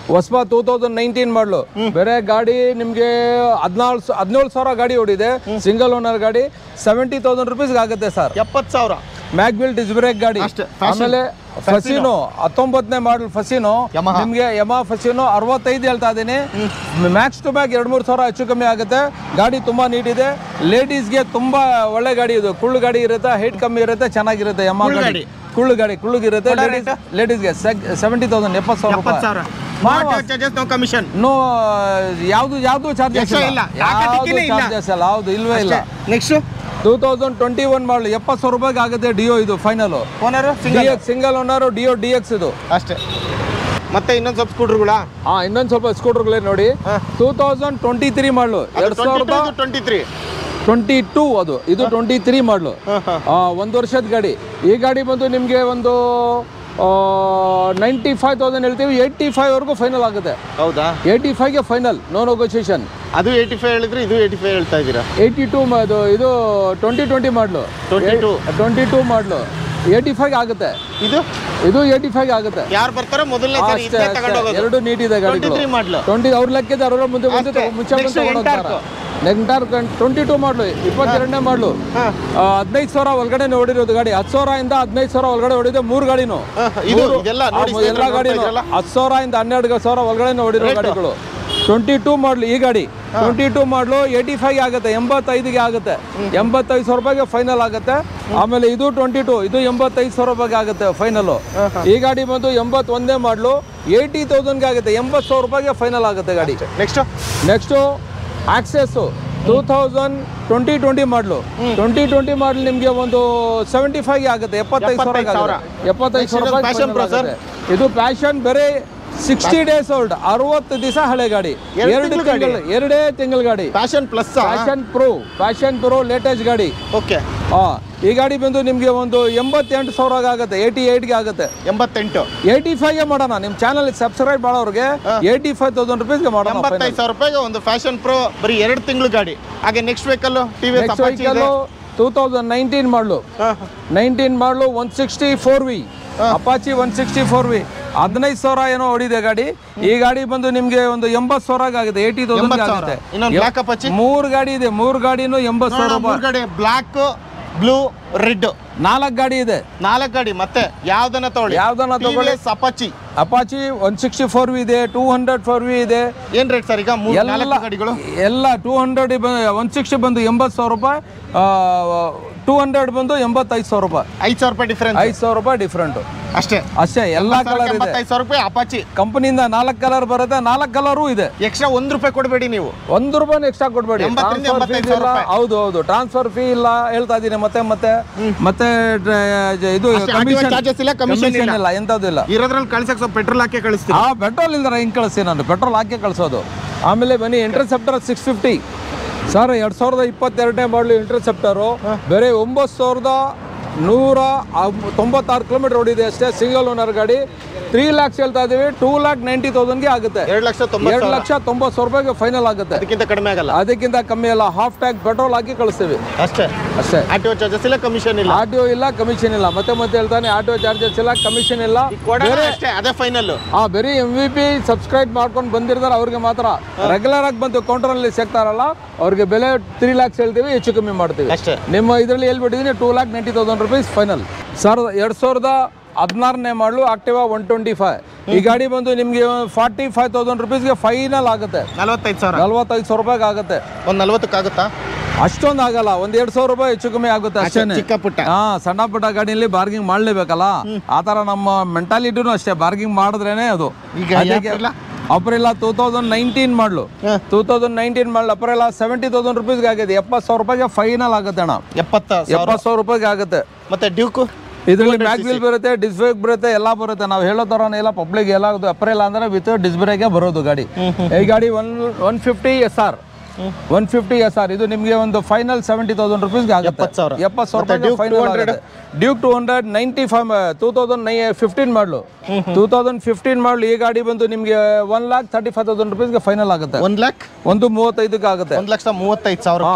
ಹೊಸಬ ಟೂ ತೌಸಂಡ್ ನೈನ್ಟೀನ್ ಮಾಡಲು ಬೇರೆ ಗಾಡಿ ನಿಮಗೆ ಹದಿನಾಲ್ಕು ಹದಿನೇಳು ಸಾವಿರ ಗಾಡಿ ಓಡಿದೆ ಸಿಂಗಲ್ ಓನರ್ ಗಾಡಿ ಸೆವೆಂಟಿ ತೌಸಂಡ್ ರುಪೀಸ್ಗೆ ಆಗುತ್ತೆ ಸರ್ ಎಪ್ಪತ್ತು ಸಾವಿರ ಮ್ಯಾಗ್ವಿಲ್ ಡಿಸ್ ಬ್ರೇಕ್ ಗಾಡಿ ಅಷ್ಟೇ, fashion. ಆಮೇಲೆ ಫಸಿನೋ ಹತ್ತೊಂಬತ್ತನೇ ಮಾಡಲ್ ಫಸಿನೋ Yamaha. ನಿಮಗೆ ಯಮಾ ಫಸಿನೋ ಅರವತ್ತೈದು ಹೇಳ್ತಾ ಇದ್ದೀನಿ ಮ್ಯಾಕ್ಸ್ ಟು ಮ್ಯಾಕ್ ಎರಡು ಮೂರು ಸಾವಿರ ಹೆಚ್ಚು ಕಮ್ಮಿ ಆಗುತ್ತೆ ಗಾಡಿ ತುಂಬಾ ನೀಟ್ ಇದೆ ಲೇಡೀಸ್ಗೆ ತುಂಬಾ ಒಳ್ಳೆ ಗಾಡಿ ಇದು ಕುಳ್ಳು ಗಾಡಿ ಇರುತ್ತೆ ಹೈಟ್ ಕಮ್ಮಿ ಇರುತ್ತೆ ಚೆನ್ನಾಗಿರುತ್ತೆ ಯಮಾ ಕುಳ್ಳು ಗಾಡಿ ಗಾಡಿ. ಕುಳ್ಳು ಗಾಡಿ ಕುಳ್ಳುಗಿರುತ್ತೆ ಕೊಡೋ ಲೇಡೀಸ್ ಲೇಡೀಸ್ಗೆ ಸೆವೆಂಟಿ ತೌಸಂಡ್ ಎಪ್ಪತ್ತು ಸಾವಿರ ಎಪ್ಪತ್ತು ರೂಪಾಯಿ ಸಾವಿರ ಚಾರ್ಜಸ್ ನೋ ಕಮಿಷನ್ ನೋ ಯಾವುದು ಯಾವುದು ಚಾರ್ಜಸ್ Extra ಇಲ್ಲ. ಇಲ್ಲ ಯಾಕೆ ಯಾವುದು ಟಿಕ್ಕಿನೇ ಇಲ್ಲ. ಚಾರ್ಜಸ್ ಇಲ್ಲ ಹೌದು ಇಲ್ವೇ ಇಲ್ಲ next two thousand twenty one model ಎಪ್ಪತ್ತು ಸಾವಿರ ರೂಪಾಯಿಗೆ ಆಗುತ್ತೆ ಡಿಯೋ ಇದು final owner D single X single owner Dio D X ಇದು ಅಷ್ಟೇ ಮತ್ತೆ ಇನ್ನೊಂದು ಸ್ವಲ್ಪ ಸ್ಕೂಟ್ರುಗಳ ಹಾ ಇನ್ನೊಂದು ಸ್ವಲ್ಪ ಸ್ಕೂಟರ್ಗಳೇ ನೋಡಿ ಹಾ. ಟೂ ತೌಸಂಡ್ ಟ್ವೆಂಟಿ ತ್ರೀ ಮಾಡಲು ಎರಡು ಸಾವಿರದ ಟ್ವೆಂಟಿ ತ್ರೀ ಟ್ವೆಂಟಿ ಟೂ ಅದು ಇದು ಟ್ವೆಂಟಿ ತ್ರೀ ಮಾಡಲು ಹಾಂ ಹಾಂ ಒಂದು ವರ್ಷದ ಗಾಡಿ ಈ ಗಾಡಿ ಬಂದು ನಿಮಗೆ ಒಂದು ನೈಂಟಿ ಫೈವ್ ತೌಸಂಡ್ ಹೇಳ್ತೀವಿ ಏಯ್ಟಿ ಫೈವ್ವರೆಗೂ ಫೈನಲ್ ಆಗುತ್ತೆ ಹೌದಾ ಏಯ್ಟಿ ಫೈವ್ಗೆ ಫೈನಲ್ ನೋ ನೆಗೋಸಿಯೇಷನ್ ಅದು ಏಯ್ಟಿ ಫೈವ್ ಹೇಳಿದ್ರೆ ಇದು ಏಯ್ಟಿ ಫೈವ್ ಹೇಳ್ತಾ ಇದ್ದೀರಾ ಏಯ್ಟಿ ಟೂ ಅದು ಇದು twenty twenty model 22. Twenty two model eighty five ಆಗುತ್ತೆ ಇದು ಇದು ಏಯ್ಟಿ ಫೈವ್ ಆಗುತ್ತೆ ಯಾರು ಬರ್ತಾರೋ ಮೊದಲನೇ ಸರಿ ಅಷ್ಟೇ, ಇದನ್ನೇ ಅಷ್ಟೇ. ತಗೊಂಡು ಹೋಗೋದು ಎರಡು ನೀಟ್ ಇದೆ ಟ್ವೆಂಟಿ ಗಾಡಿಗಳು ತ್ರೀ ಮಾಡಲು ಟ್ವೆಂಟಿ ಅವ್ರ ಲೆಕ್ಕದ ಅವ್ರ ಮುಂದೆ ಮುಂದೆ ಅಷ್ಟೇ. ತಗೊ- ಮುಂಚೆ ಮುಂದೆ Next ತಗೊಂಡು Entark. ಹೋಗ್ತಾರೆ ನೆಂಟಾರ್ ಟ್ವೆಂಟಿ ಟೂ ಮಾಡಲು ಇಪ್ಪತ್ತೆರಡನೇ ಮಾಡಲು ಹಾಂ ಹದಿನೈದು ಸಾವಿರ ಒಳಗಡೆ ಓಡಿರೋದು ಗಾಡಿ ಹತ್ತು ಸಾವಿರ ಇಂದ ಹದಿನೈದು ಸಾವಿರ ಒಳಗಡೆ ಓಡಿದೆ ಮೂರು ಗಾಡಿನು ಇದು ಮೂರು- ಇದೆಲ್ಲ ಆ, ನೋಡಿ ಎಲ್ಲ ಗಾಡಿನು ಹತ್ತು ಸಾವಿರ ಇಂದ ಹನ್ನೆರಡು ಸಾವಿರ ಒಳಗಡೆ ಓಡಿರೋ Rate? ಗಾಡಿಗಳು ಟ್ವೆಂಟಿ ಟೂ ಮಾಡಲು ಈ ಗಾಡಿ twenty two model eighty five ಆಗುತ್ತೆ ಎಂಬತ್ತೈದಿಗೆ ಆಗುತ್ತೆ ಎಂಬತ್ತೈದು ಸಾವಿರ ರೂಪಾಯಿಗೆ ಫೈನಲ್ ಆಗುತ್ತೆ ಆಮೇಲೆ ಇದು ಟ್ವೆಂಟಿ ಟೂ ಇದು ಎಂಬತ್ತೈದು ಸಾವಿರ ರೂಪಾಯಿಗೆ ಆಗುತ್ತೆ ಫೈನಲ್ಲು ಈ ಗಾಡಿ ಬಂದು ಎಂಬತ್ತೊಂದೇ ಮಾಡಲು ಏಯ್ಟಿ ತೌಸಂಡ್ಗೆ ಆಗುತ್ತೆ ಎಂಬತ್ತು ಸಾವಿರ ರೂಪಾಯಿಗೆ ಫೈನಲ್ ಆಗುತ್ತೆ ಗಾಡಿ next next Access two thousand twenty twenty model twenty twenty model ನಿಮಗೆ ಒಂದು ಸೆವೆಂಟಿ ಫೈವ್ಗೆ ಆಗುತ್ತೆ ಎಪ್ಪತ್ತೈದು ಸಾವಿರ ಎಪ್ಪತ್ತೈದು ಸಾವಿರ. ಎಪ್ಪತ್ತೈದು Next ಸಾವಿರ ಇದು ರೂಪಾಯಿ Passion final Pro, sir. ಆಗುತ್ತೆ. ಇದು ಪ್ಯಾಷನ್ ಬೇರೆ ಸಿಕ್ಸ್ಟಿ ಡೇಸ್ ಓಲ್ಡ್ ಅರವತ್ತು ದಿವಸ ಹಳೆ ಗಾಡಿ ಎರಡು ಎರಡು ತಿಂಗ್ಳು ಗಾಡಿ? ತಿಂಗಳು ಎರಡೇ ತಿಂಗಳ ಗಾಡಿ Passion Plus Passion Pro Passion Pro latest ಗಾಡಿ ಓಕೆ ಹಾ ಈ ಗಾಡಿ ಬಂದು ನಿಮಗೆ ಒಂದು ಎಂಬತ್ತೆಂಟು ಸಾವಿರ ಆಗುತ್ತೆ ಏಯ್ಟಿ ಏಯ್ಟ್ಗೆ ಆಗುತ್ತೆ ಎಂಬತ್ತೆಂಟು ಏಯ್ಟಿ ಫೈವ್ಗೆ ಮಾಡೋಣ ನಿಮ್ಮ ಚಾನಲ್ ಸಬ್ಸ್ಕ್ರೈಬ್ ಮಾಡೋರಿಗೆ ಏಯ್ಟಿ ಫೈವ್ ತೌಸಂಡ್ ರುಪೀಸ್ಗೆ ಮಾಡೋಣ final. ಎಂಬತ್ತೈದು ಸಾವಿರ ರೂಪಾಯಿಗೆ ಒಂದು ಫ್ಯಾಷನ್ ಪ್ರೋ ಬರೀ ಎರಡು ತಿಂಗಳು ಗಾಡಿ ಹಾಗೆ next vehicle T V next vehicle two thousand nineteen model nineteen model one sixty four V Apache one sixty four V ಹದಿನೈದು ಸಾವಿರ ಏನೋ ಹೊಡಿದೆ ಗಾಡಿ ಈ ಗಾಡಿ ಬಂದು ನಿಮಗೆ ಒಂದು ಎಂಬತ್ತು ಸಾವಿರ ಆಗುತ್ತೆ ಏಯ್ಟಿ ತೌಸಂಡ್ ಎಂಬತ್ತು ಸಾವಿರ ಆಗುತ್ತೆ ಇನ್ನೊಂದು ಬ್ಲಾಕ್ ಅಪ್ ಹಚ್ಚಿ ಮೂರು ಗಾಡಿ ಇದೆ ಮೂರು ಗಾಡಿನೂ ಎಂಬತ್ತು ಸಾವಿರ ರೂಪಾಯಿ ಮೂರು ಗಾಡಿ ಬ್ಲಾಕ್ ಬ್ಲೂ ರೆಡ್ ನಾಲ್ಕು ಗಾಡಿ ಇದೆ ನಾಲ್ಕು ಗಾಡಿ ಮತ್ತೆ ಯಾವ್ದನ್ನ ತಗೊಳ್ಳಿ ಯಾವ್ದನ್ನ ತಗೊಳ್ಳಿ? Apache Apache one sixty four V ಇದೆ ಟೂ ಹಂಡ್ರೆಡ್ ಫೋರ್ ವಿ ಇದೆ ಏನ್ ರೇಟ್ ಸರ್ ಈಗ ಮೂರು ಎಲ್ಲ ನಾಲ್ಕು ಗಾಡಿಗಳು ಎಲ್ಲ ಟೂ ಹಂಡ್ರೆಡ್ ಒನ್ ಸಿಕ್ಸ್ಟಿ ಬಂದು ಎಂಬತ್ತು ಸಾವಿರ ರೂಪಾಯಿ ಟೂ ಹಂಡ್ರೆಡ್ ಬಂದು ಎಂಬತ್ತೈದು ಸಾವಿರ ರೂಪಾಯಿ ಐದು ಸಾವಿರ ರೂಪಾಯಿ ಡಿಫರೆನ್ಸ್ ಐದು ಸಾವಿರ ರೂಪಾಯಿ ಡಿಫ್ರೆಂಟು ಅಷ್ಟೇ ಅಷ್ಟೇ ಎಲ್ಲ ಕಲರ್ ಇದೆ ಎಂಬತ್ತೈದು ಸಾವಿರ ರೂಪಾಯಿ ಅಪಾಚಿ ಕಂಪನಿಯಿಂದ ನಾಲ್ಕು ಕಲರ್ ಬರುತ್ತೆ ನಾಲ್ಕು ಕಲರು ಇದೆ ಎಕ್ಸ್ಟ್ರಾ ಒಂದ್ ರೂಪಾಯಿ ಕೊಡಬೇಡಿ ನೀವು ಒಂದು ರೂಪಾಯಿ ಎಕ್ಸ್ಟ್ರಾ ಕೊಡ್ಬೇಡಿ ಎಂಬತ್ತರಿಂದ ಟ್ರಾನ್ಸ್ಫರ್ ಫೀಸ್ ಎಂಬತ್ತೈದು ಸಾವಿರ ಇಲ್ಲ ರೂಪಾಯಿ. ಹೌದು ಹೌದು ಟ್ರಾನ್ಸ್ಫರ್ ಫೀ ಇಲ್ಲ ಹೇಳ್ತಾ ಇದ್ದೀನಿ ಮತ್ತೆ ಮತ್ತೆ ಮತ್ತೆ ಡ್ರ- ಇದು ಅಷ್ಟೇ, ಕಮಿಷನ್ charges ಇಲ್ಲ, commission ಇಲ್ಲ. ಇಲ್ಲ ಎಂಥದ್ದು ಇಲ್ಲ ಇರೋದ್ರಲ್ಲಿ ಕಳ್ಸಕ್ ಸ್ವಲ್ಪ ಪೆಟ್ರೋಲ್ ಹಾಕಿ ಕಳಿಸ್ತೀವಿ ಆ ಪೆಟ್ರೋಲ್ ಇಲ್ದಾರ ಹಿಂಗೆ ಕಳಿಸ್ತೀನಿ ನಾನು ಪೆಟ್ರೋಲ್ ಹಾಕಿ ಕಳಿಸೋದು ಆಮೇಲೆ ಬನ್ನಿ ಇಂಟರ್ಸೆಪ್ಟರ್ ಸಿಕ್ಸ್ ಫಿಫ್ಟಿ ಸರ್ ಎರಡು ಸಾವಿರದ ಇಪ್ಪತ್ತೆರಡನೇ ಮಾಡಲು ಇಂಟರ್ಸೆಪ್ಟರು ಬೇರೆ ಒಂಬತ್ತು ಸಾವಿರದ ನೂರ ಅಬ್- ತೊಂಬತ್ತಾರು ಕಿಲೋಮೀಟರ್ ಓಡಿದೆ ಅಷ್ಟೇ ಸಿಂಗಲ್ ಓನರ್ ಗಾಡಿ ತ್ರೀ ಲ್ಯಾಕ್ಸ್ ಹೇಳ್ತಾ ಇದೀವಿ ಟೂ ಲ್ಯಾಕ್ ನೈಂಟಿ ತೌಸಂಡ್ಗೆ ಆಗುತ್ತೆ ಎರಡು ಲಕ್ಷ ತೊಂಬತ್ತು ಎರಡು ಸಾವಿರ ಲಕ್ಷ ತೊಂಬತ್ತು ಸಾವಿರ ರೂಪಾಯಿಗೆ ಫೈನಲ್ ಆಗುತ್ತೆ ಅದಕ್ಕಿಂತ ಕಡಿಮೆ ಆಗಲ್ಲ ಅದಕ್ಕಿಂತ ಕಮ್ಮಿ ಅಲ್ಲ ಹಾಫ್ ಟ್ಯಾಂಕ್ ಪೆಟ್ರೋಲ್ ಹಾಕಿ ಕಳಿಸ್ತೀವಿ ಅಷ್ಟೇ ಅಷ್ಟೇ ಆರ್ ಟಿ ಚಾರ್ಜಸ್ ಇಲ್ಲ ಕಮಿಷನ್ ಇಲ್ಲ ಆರ್ ಟಿ ಇಲ್ಲ ಕಮಿಷನ್ ಇಲ್ಲ ಮತ್ತೆ ಮತ್ತೆ ಹೇಳ್ತಾನೆ ಆರ್ ಟಿ ಚಾರ್ಜಸ್ ಇಲ್ಲ ಕಮಿಷನ್ ಇಲ್ಲ ಕೊಡೋಣ ಅಷ್ಟೇ ಅದೇ ಫೈನಲ್ ಆ ಬರೀ ಎಂ ವಿ ಪಿ ಸಬ್ಸ್ಕ್ರೈಬ್ ಮಾಡ್ಕೊಂಡು ಬಂದಿರ್ತಾರೆ ಅವ್ರಿಗೆ ಮಾತ್ರ ರೆಗ್ಯುಲರ್ ಆಗಿ ಬಂದು ಕೌಂಟರಲ್ಲಿ ಸಿಗ್ತಾರಲ್ಲ ಅವ್ರಿಗೆ ಬೆಲೆ ತ್ರೀ ಲ್ಯಾಕ್ಸ್ ಹೇಳ್ತೀವಿ ಹೆಚ್ಚು ಕಮ್ಮಿ ಮಾಡ್ತೀವಿ ಅಷ್ಟೇ ನಿಮ್ಮ ಇದರಲ್ಲಿ ಹೇಳ್ಬಿಟ್ಟಿದ್ದೀನಿ two lakh ninety thousand rupees final sir ಎರಡು ಸಾವಿರದ ಹದಿನಾರನೇ ಮಾಡಲು ಆಕ್ಟಿವಾ ಒನ್ ಟ್ವೆಂಟಿ ಫೈವ್ ಈ ಗಾಡಿ ಬಂದು ನಿಮಗೆ ಫಾರ್ಟಿ ಫೈವ್ ತೌಸಂಡ್ ರುಪೀಸ್ಗೆ ಫೈನಲ್ ಆಗುತ್ತೆ ನಲವತ್ತೈದು ಸಾವಿರ ನಲ್ವತ್ತೈದು ಸಾವಿರ ರೂಪಾಯಿಗೆ ಆಗುತ್ತೆ ಒಂದು ನಲ್ವತ್ತಕ್ಕಾಗುತ್ತಾ ಅಷ್ಟೊಂದು ಆಗಲ್ಲ ಒಂದ್ ಎರಡು ಸಾವಿರ ರೂಪಾಯಿ ಹೆಚ್ಚು ಕಮ್ಮಿ ಆಗುತ್ತೆ ಅಷ್ಟೇನೆ ಚಿಕ್ಕ ಪುಟ್ಟ ಹಾ ಸಣ್ಣ ಪುಟ್ಟ ಗಾಡಿಯಲ್ಲಿ ಬಾರ್ಗಿಂಗ್ ಮಾಡ್ಲೇಬೇಕಲ್ಲ ಆ ಥರ ನಮ್ಮ ಮೆಂಟಾಲಿಟಿನೂ ಅಷ್ಟೇ ಬಾರ್ಗಿಂಗ್ ಮಾಡಿದ್ರೇನೆ ಅದು ಈಗ ಅದಕ್ಕೆ ಯಾವ್ದ್ರಲ್ಲ? Aprilia two thousand nineteen model ಹಾ. Two thousand nineteen model Aprilia seventy thousand ರುಪೀಸ್ಗೆ ಆಗಿದೆ ಎಪ್ಪತ್ತು ಸಾವಿರ ರೂಪಾಯಿಗೆ ಫೈನಲ್ ಆಗುತ್ತೆ ಅಣ್ಣ ಎಪ್ಪತ್ತ ಸಾವಿರ ಎಪ್ಪತ್ತು ಸಾವಿರ ರೂಪಾಯಿಗೆ ಆಗುತ್ತೆ ಮತ್ತೆ ಡ್ಯೂಕು ಇದರಲ್ಲಿ ಮ್ಯಾಗ್ವಿಲ್ ಬರುತ್ತೆ ಡಿಸ್ಬ್ರೇಕ್ ಬರುತ್ತೆ ಎಲ್ಲ ಬರುತ್ತೆ ನಾವು ಹೇಳೋ ಥರನೇ ಎಲ್ಲ ಪಬ್ಲಿಕ್ ಎಲ್ಲ ಅಪ್ರಿಲ್ ಅಂದ್ರೆ ವಿತ್ ಡಿಸ್ಬ್ರೇಕೆ ಬರೋದು ಗಾಡಿ ಈ ಗಾಡಿ one one fifty S R one fifty S R ಇದು ನಿಮಗೆ ಒಂದು ಫೈನಲ್ ಸೆವೆಂಟಿ ತೌಸಂಡ್ ರುಪೀಸ್ಗೆ ಆಗುತ್ತೆ ಎಪ್ಪತ್ತು ಸಾವಿರ. ಎಪ್ಪತ್ತು ಸಾವಿರ ಮತ್ತೆ ರೂಪಾಯಿಗೆ Duke ಫೈನಲ್ 200? ಆಗುತ್ತೆ Duke two hundred ninety five two thousand nine fifteen model two thousand fifteen model ಈ ಗಾಡಿ ಬಂದು ನಿಮಗೆ one lakh thirty five thousand ರುಪೀಸ್ಗೆ ಫೈನಲ್ ಆಗುತ್ತೆ ಒಂದ್ ಲ್ಯಾಕ್ ಒಂದು ಮೂವತ್ತೈದಕ್ಕೆ ಆಗುತ್ತೆ ಒಂದ್ ಲಕ್ಷ ಮೂವತ್ತೈದು ಸಾವಿರ ಹಾ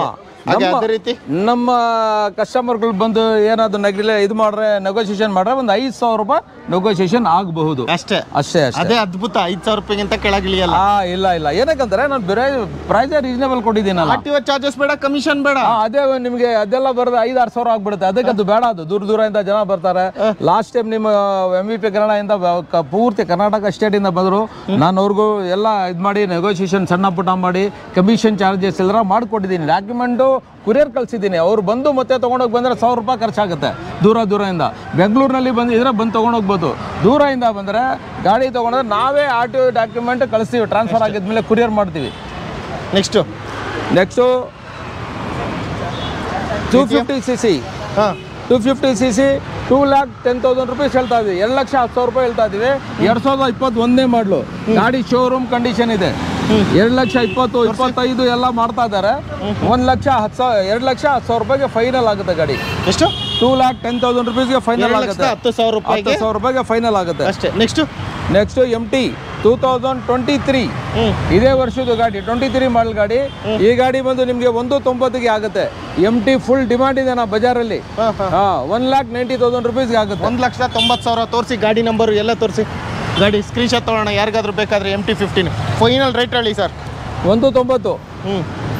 ಹಾಗೆ ನಮ್ಮ- ಅದೇ ರೀತಿ ನಮ್ಮ ಕಸ್ಟಮರ್ಗಳು ಬಂದು ಏನಾದ್ರು ನಗಲಿಲ್ಲ ಇದು ಮಾಡ್ರೆ ನೆಗೋಸಿಯೇಷನ್ ಮಾಡ್ರೆ ಒಂದು ಐದು ಸಾವಿರ ರೂಪಾಯಿ ನೆಗೋಸಿಯೇಷನ್ ಆಗಬಹುದು ಅಷ್ಟೇ ಅಷ್ಟೇ ಅಷ್ಟೇ ಅದೇ ಅದ್ಭುತ ಐದ್ ಸಾವಿರ ರೂಪಾಯಿಗಿಂತ ಕೆಳಗಿಳಿಯಲ್ಲ ಆ ಇಲ್ಲ ಇಲ್ಲ ಏನಕ್ಕಂದ್ರೆ ನಾನು ಬೇರೆ ಪ್ರೈಸ್ ರೀಸನೇಬಲ್ ಕೊಟ್ಟಿದ್ದೀನಲ್ಲ ಆರ್ ಟಿ ಚಾರ್ಜಸ್ ಬೇಡ ಕಮಿಷನ್ ಬೇಡ ಆ, ಅದೇ ನಿಮಗೆ ಅದೆಲ್ಲ ಬರೋದು ಐದು ಆರು ಸಾವಿರ ಆಗ್ಬಿಡುತ್ತೆ ಅದಕ್ಕೆ ಅದು ಬೇಡ ಅದು ದೂರ ದೂರದಿಂದ ಜನ ಬರ್ತಾರೆ ಲಾಸ್ಟ್ ಟೈಮ್ ನಿಮ್ಮ ಎಂ ವಿ ಪಿ ಕನ್ನಡದಿಂದ ಬ- ಕ- ಪೂರ್ತಿ ಕರ್ನಾಟಕ ಸ್ಟೇಟಿಂದ ಬಂದರು ನಾನು ಅವ್ರಿಗೂ ಎಲ್ಲ ಇದು ಮಾಡಿ ನೆಗೋಸಿಯೇಷನ್ ಸಣ್ಣ ಪುಟ್ಟ ಮಾಡಿ ಕಮಿಷನ್ ಚಾರ್ಜಸ್ ಎಲ್ಲ ಮಾಡಿಕೊಟ್ಟಿದ್ದೀನಿ ಡಾಕ್ಯುಮೆಂಟು ಕುರಿಯರ್ ಕಳಿಸಿದ್ದೀನಿ ಅವ್ರು ಬಂದು ಮತ್ತೆ ತೊಗೊಂಡೋಗಿ ಬಂದರೆ ಸಾವಿರ ರೂಪಾಯಿ ಖರ್ಚಾಗುತ್ತೆ ದೂರ ದೂರದಿಂದ ಬೆಂಗಳೂರಿನಲ್ಲಿ ಬಂದು ಇದ್ರೆ ಬಂದು ತೊಗೊಂಡೋಗ್ಬೋದು ದೂರದಿಂದ ಬಂದರೆ ಗಾಡಿ ತೊಗೊಂಡ್ರೆ ನಾವೇ ಆರ್ ಟಿ ಒ ಡಾಕ್ಯುಮೆಂಟ್ ಕಳಿಸ್ತೀವಿ ಟ್ರಾನ್ಸ್ಫರ್ ಆಗಿದ್ಮೇಲೆ ಕುರಿಯರ್ ಮಾಡ್ತೀವಿ next next two fifty C C ಹಾ two fifty C C two lakh ten thousand rupees ಹೇಳ್ತಾ ಇದ್ವಿ ಎರಡು ಲಕ್ಷ ಹತ್ತು ಸಾವಿರ ರೂಪಾಯಿ ಹೇಳ್ತಾ ಇದ್ದೀವಿ ಎರಡು ಸಾವಿರದ ಇಪ್ಪತ್ತೊಂದನೇ ಮಾಡಲು ಗಾಡಿ ಶೋರೂಮ್ ಕಂಡೀಷನ್ ಇದೆ ಎರಡು ಲಕ್ಷ ಇಪ್ಪತ್ತು ಇಪ್ಪತ್ತೈದು ಎಲ್ಲ ಮಾಡ್ತಾ ಇದ್ದಾರೆ ಒಂದು ಲಕ್ಷ ಹತ್ತು ಸಾವಿರ ಎರಡು ಲಕ್ಷ ಹತ್ತು ಸಾವಿರ ರೂಪಾಯಿಗೆ ಫೈನಲ್ ಆಗುತ್ತೆ ಗಾಡಿ ಎಷ್ಟು ಟೂ ಲ್ಯಾಕ್ ಟೆನ್ ತೌಸಂಡ್ ರುಪೀಸ್ಗೆ ಫೈನಲ್ ಎರಡು ಲಕ್ಷದ ಆಗುತ್ತೆ ಹತ್ತು ಸಾವಿರ ರೂಪಾಯಿಗೆ ಹತ್ತು ಸಾವಿರ ರೂಪಾಯಿಗೆ ಫೈನಲ್ ಆಗುತ್ತೆ ಅಷ್ಟೇ next next M T two thousand twenty three hmm ಇದೇ ವರ್ಷದ ಗಾಡಿ ಟ್ವೆಂಟಿ ತ್ರೀ ಮಾಡಲ್ ಗಾಡಿ ಈ ಗಾಡಿ ಬಂದು ನಿಮಗೆ ಒಂದು ತೊಂಬತ್ತಿಗೆ ಆಗುತ್ತೆ ಎಮ್ ಟಿ ಫುಲ್ ಡಿಮಾಂಡ್ ಇದೆ ನಾ ಬಜಾರಲ್ಲಿ ಹಾ ಹಾ ಹಾ ಒನ್ ಲ್ಯಾಕ್ ನೈಂಟಿ ತೌಸಂಡ್ ರುಪೀಸ್ಗೆ ಆಗುತ್ತೆ ಒಂದು ಲಕ್ಷದ ತೊಂಬತ್ತು ಸಾವಿರ ತೋರಿಸಿ ಗಾಡಿ ನಂಬರು ಎಲ್ಲ ತೋರಿಸಿ ಗಾಡಿ ಸ್ಕ್ರೀನ್ ಶಾಟ್ ತೊಗೊಳ್ಳೋಣ ಯಾರಿಗಾದ್ರೂ ಬೇಕಾದ್ರೆ M T fifteen final rate ಹೇಳಿ ಸರ್ ಒಂದು ತೊಂಬತ್ತು ಹ್ಞೂ